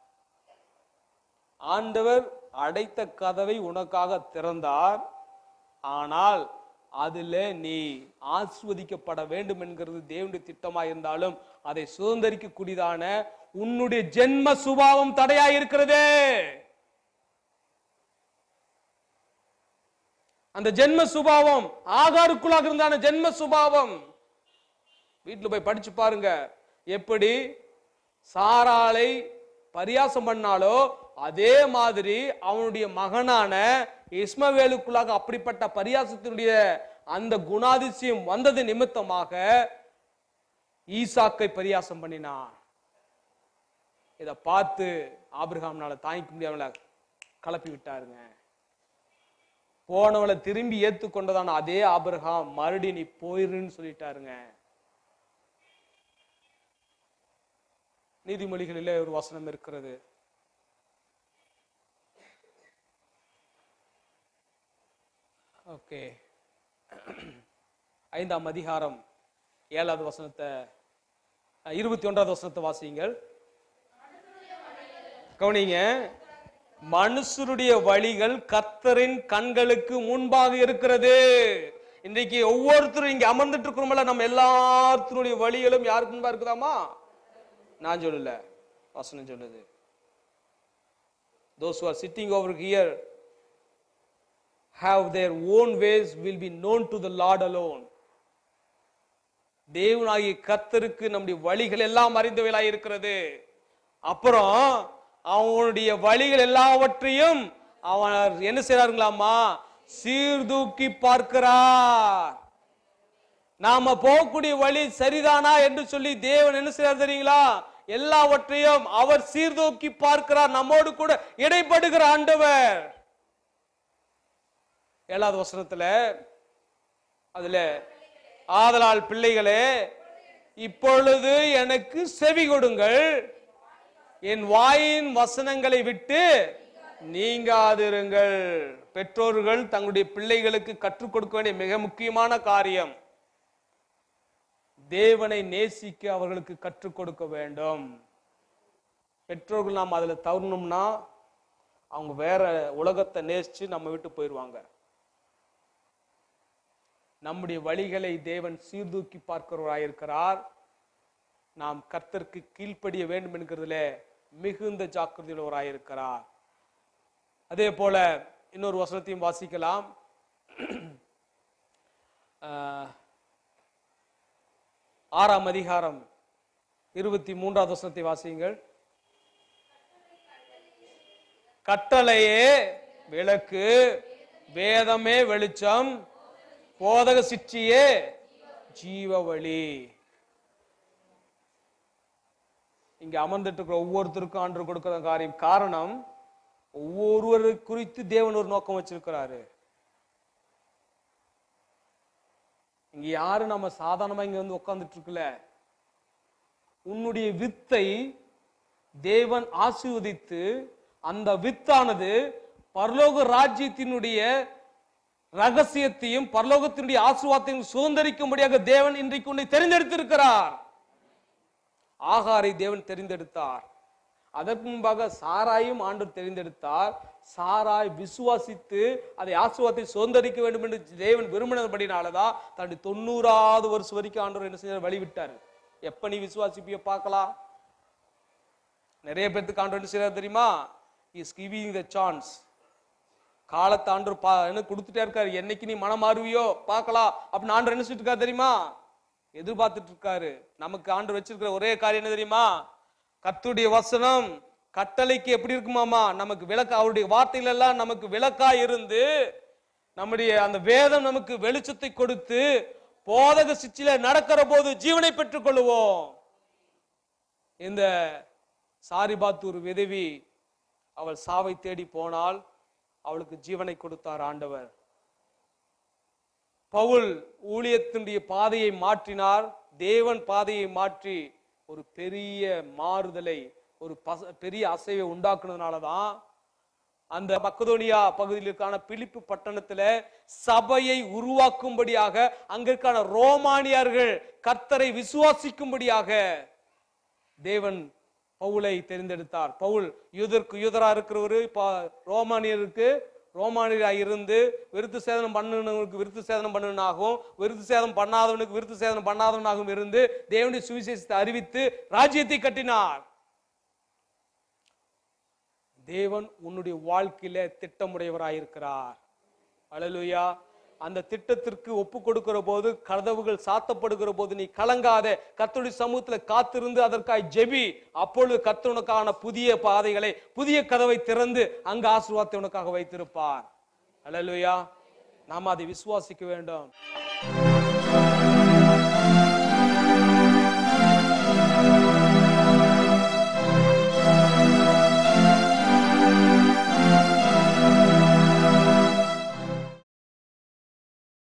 ஆண்டவர் அடைத்த கதவை உனக்காக திறந்தார் ஆனால் அதில் நீ ஆஸ்வதிக்கப்பட வேண்டும் என்கிறது தேவனுடைய திட்டமா இருந்தாலும் அதை சுதந்திரிக்க கூடியதான உன்னுடைய ஜென்ம சுபாவம் தடையா இருக்கிறதே அந்த ஜென்ம சுபாவம் ஆகாருக்குள்ளாக இருந்தான ஜென்ம சுபாவம் வீட்டுல போய் படிச்சு பாருங்க எப்படி சாராளை பரியாசம் பண்ணாலோ அதே மாதிரி அவனுடைய மகனான இஸ்மவேலுக்குள்ளாக அப்படிப்பட்ட பரியாசத்தினுடைய அந்த குணாதிசயம் வந்தது நிமித்தமாக ஈசாக்கை பரியாசம் பண்ணினான் இத பார்த்து ஆபிரகாம்னால தாங்கிக்க முடியாமல கலப்பி விட்டாருங்க போனவளை திரும்பி ஏத்துக்கொண்டதான அதே ஆபிரகாம் மறுபடி நீ போயிருன்னு சொல்லிட்டாருங்க நீதிமொழிகளிலே ஒரு வசனம் இருக்கிறது ஓகே ஐந்தாம் அதிகாரம் ஏழாவது வசனத்தை அஹ், இருபத்தி ஒன்றாவது வசனத்தை வாசியுங்கள் கவனிங்க மனுஷருடைய வழிகள் கர்த்தரின் கண்களுக்கு முன்பாக இருக்கிறது இன்றைக்கு ஒவ்வொருத்தரும் இங்க அமர்ந்துட்டு இருக்கிறோம்ல நம்ம எல்லாத்தினுடைய வழிகளும் யாருக்கு முன்பா இருக்குதாமா நான் சொல்லல வசனம் சொல்லுது those who are sitting over here have their own ways will be known to the lord alone தேவனாகிய கர்த்தருக்கு நம்முடைய வழிகள் எல்லாம் அறிந்தவைகளாய் இருக்கிறது அப்புறம் அவனுடைய வழிகள் எல்லாவற்றையும் அவன் என்ன செய்றாருங்களாமா சீர்தூக்கி பார்க்கிறார் நாம போகக்கூடிய வழி சரிதானா என்று சொல்லி தேவன் என்ன செய்றார் தெரியுங்களா எல்லாவற்றையும் அவர் சீர்தூக்கி பார்க்கிறார் நம்மோடு கூட இடைப்படுகிற ஆண்டவர் ஏழாவது வசனத்துல அதுல ஆதலால் பிள்ளைகளே இப்பொழுது எனக்கு செவி கொடுங்கள் என் வாயின் வசனங்களை விட்டு நீங்காதிருங்கள் பெற்றோர்கள் தங்களுடைய பிள்ளைகளுக்கு கற்றுக் கொடுக்க வேண்டிய மிக முக்கியமான காரியம் தேவனை நேசிக்க அவர்களுக்கு கற்றுக் கொடுக்க வேண்டும் பெற்றோர்கள் நாம் அதுல தவறணும்னா அவங்க வேற உலகத்தை நேசிச்சு நம்ம விட்டு போயிடுவாங்க நம்முடைய வழிகளை தேவன் சீர்தூக்கி பார்க்கிறவராயிருக்கிறார் நாம் கர்த்தருக்கு கீழ்ப்படிய வேண்டும் என்கிறதுல மிகுந்த ஜாக்கிரதையுள்ளவராயிருக்கிறார் அதே போல இன்னொரு வசனத்தையும் வாசிக்கலாம் ஆஹ், ஆறாம் அதிகாரம் இருபத்தி மூன்றாவது வசனத்தை வாசியுங்கள் கட்டளையே விளக்கு வேதமே வெளிச்சம் போதக சிற்றியே ஜீவ வழி இங்க அமர்ந்துட்டு இருக்கிற ஒவ்வொருத்தருக்கும் ஆண்டு கொடுக்கிற காரியம் காரணம் ஒவ்வொருவரு குறித்து தேவன் ஒரு நோக்கம் வச்சிருக்கிறாரு இங்க யாரு நம்ம சாதாரணமா இங்க வந்து உட்கார்ந்துட்டு இருக்கல உன்னுடைய வித்தை தேவன் ஆசீர்வதித்து அந்த வித்தானது பரலோக ராஜ்யத்தினுடைய ரகசியத்தையும் பரலோகத்தினுடைய ஆசீர்வாதத்தையும் சுதந்திரிக்கும்படியாக தேவன் இன்றைக்கு உன்னை தெரிந்தெடுத்திருக்கிறார் ஆகாரை தேவன் தெரிந்தெடுத்தார் அதற்கு முன்பாக சாராயும் ஆண்டவர் தெரிந்தெடுத்தார் சாராய் விசுவாசித்து அதை ஆசீர்வாதத்தை சுதந்திரிக்க வேண்டும் என்று தேவன் விரும்பினபடினாலதான் தன்னுடைய தொண்ணூறாவது வருஷம் வரைக்கும் ஆண்டவர் என்ன செய்ய வழிவிட்டார் எப்ப நீ விசுவாசிப்பிய பார்க்கலாம் நிறைய பேர்த்துக்கு ஆண்டவர் என்ன செய்யறாரு தெரியுமா இஸ் கிவிங் த சான்ஸ் காலத்தை ஆண்டவர் பா என்ன கொடுத்துட்டே இருக்காரு என்னைக்கு நீ மனம் மாறுவியோ பார்க்கலாம் அப்படின்னு ஆண்டவர் என்ன சொல்லிட்டு இருக்காரு தெரியுமா எதிர்பார்த்துட்டு இருக்காரு நமக்கு ஆண்டவர் வச்சிருக்கிற ஒரே காரியம் என்ன தெரியுமா கர்த்தருடைய வசனம் கட்டளைக்கு எப்படி இருக்குமாமா நமக்கு விளக்க அவருடைய வார்த்தைகள் எல்லாம் நமக்கு விளக்கா இருந்து நம்முடைய அந்த வேதம் நமக்கு வெளிச்சத்தை கொடுத்து போதக சிச்சில நடக்கிற போது ஜீவனை பெற்றுக் கொள்ளுவோம் இந்த சாரிபாத்தூர் விதவி அவள் சாவை தேடி போனால் அவளுக்கு ஜீவனை கொடுத்தார் ஆண்டவர் பவுல் ஊழியத்தினுடைய பாதையை மாற்றினார் தேவன் பாதையை மாற்றி ஒரு பெரிய மாறுதலை ஒரு பச- பெரிய அசைவை உண்டாக்குனதுனால தான் அந்த மக்கதோனியா பகுதியில் இருக்கான பிலிப்பு பட்டணத்துல சபையை உருவாக்கும்படியாக அங்க இருக்கான ரோமானியர்கள் கர்த்தரை விசுவாசிக்கும்படியாக தேவன் பவுலை தெரிந்தெடுத்தார் பவுல் யூதருக்கு யூதரா இருக்கிறவரு இப்ப ரோமானியருக்கு ரோமானியரா இருந்து விருத்து சேதனம் பண்ணுனவனுக்கு விருத்து சேதனம் பண்ணுனாகவும் விருத்து சேதனம் பண்ணாதவனுக்கு விருத்து சேதனம் பண்ணாதவனாகவும் இருந்து தேவனுடைய சுவிசேஷத்தை அறிவித்து ராஜ்யத்தை கட்டினார் தேவன் உன்னுடைய வாழ்க்கையில திட்டமுடையவராயிருக்கிறார் அல்லேலூயா அந்த திட்டத்திற்கு ஒப்பு கொடுக்கிற போது கதவுகள் சாத்தப்படுகிற போது நீ கலங்காத கர்த்தருடைய சமூகத்துல காத்திருந்து அதற்காய் ஜெபி அப்பொழுது கர்த்தர் உனக்கான புதிய பாதைகளை புதிய கதவை திறந்து அங்க ஆசீர்வாதத்தை உனக்காக வைத்திருப்பார் அல்லேலூயா நாம் அதை விசுவாசிக்க வேண்டும்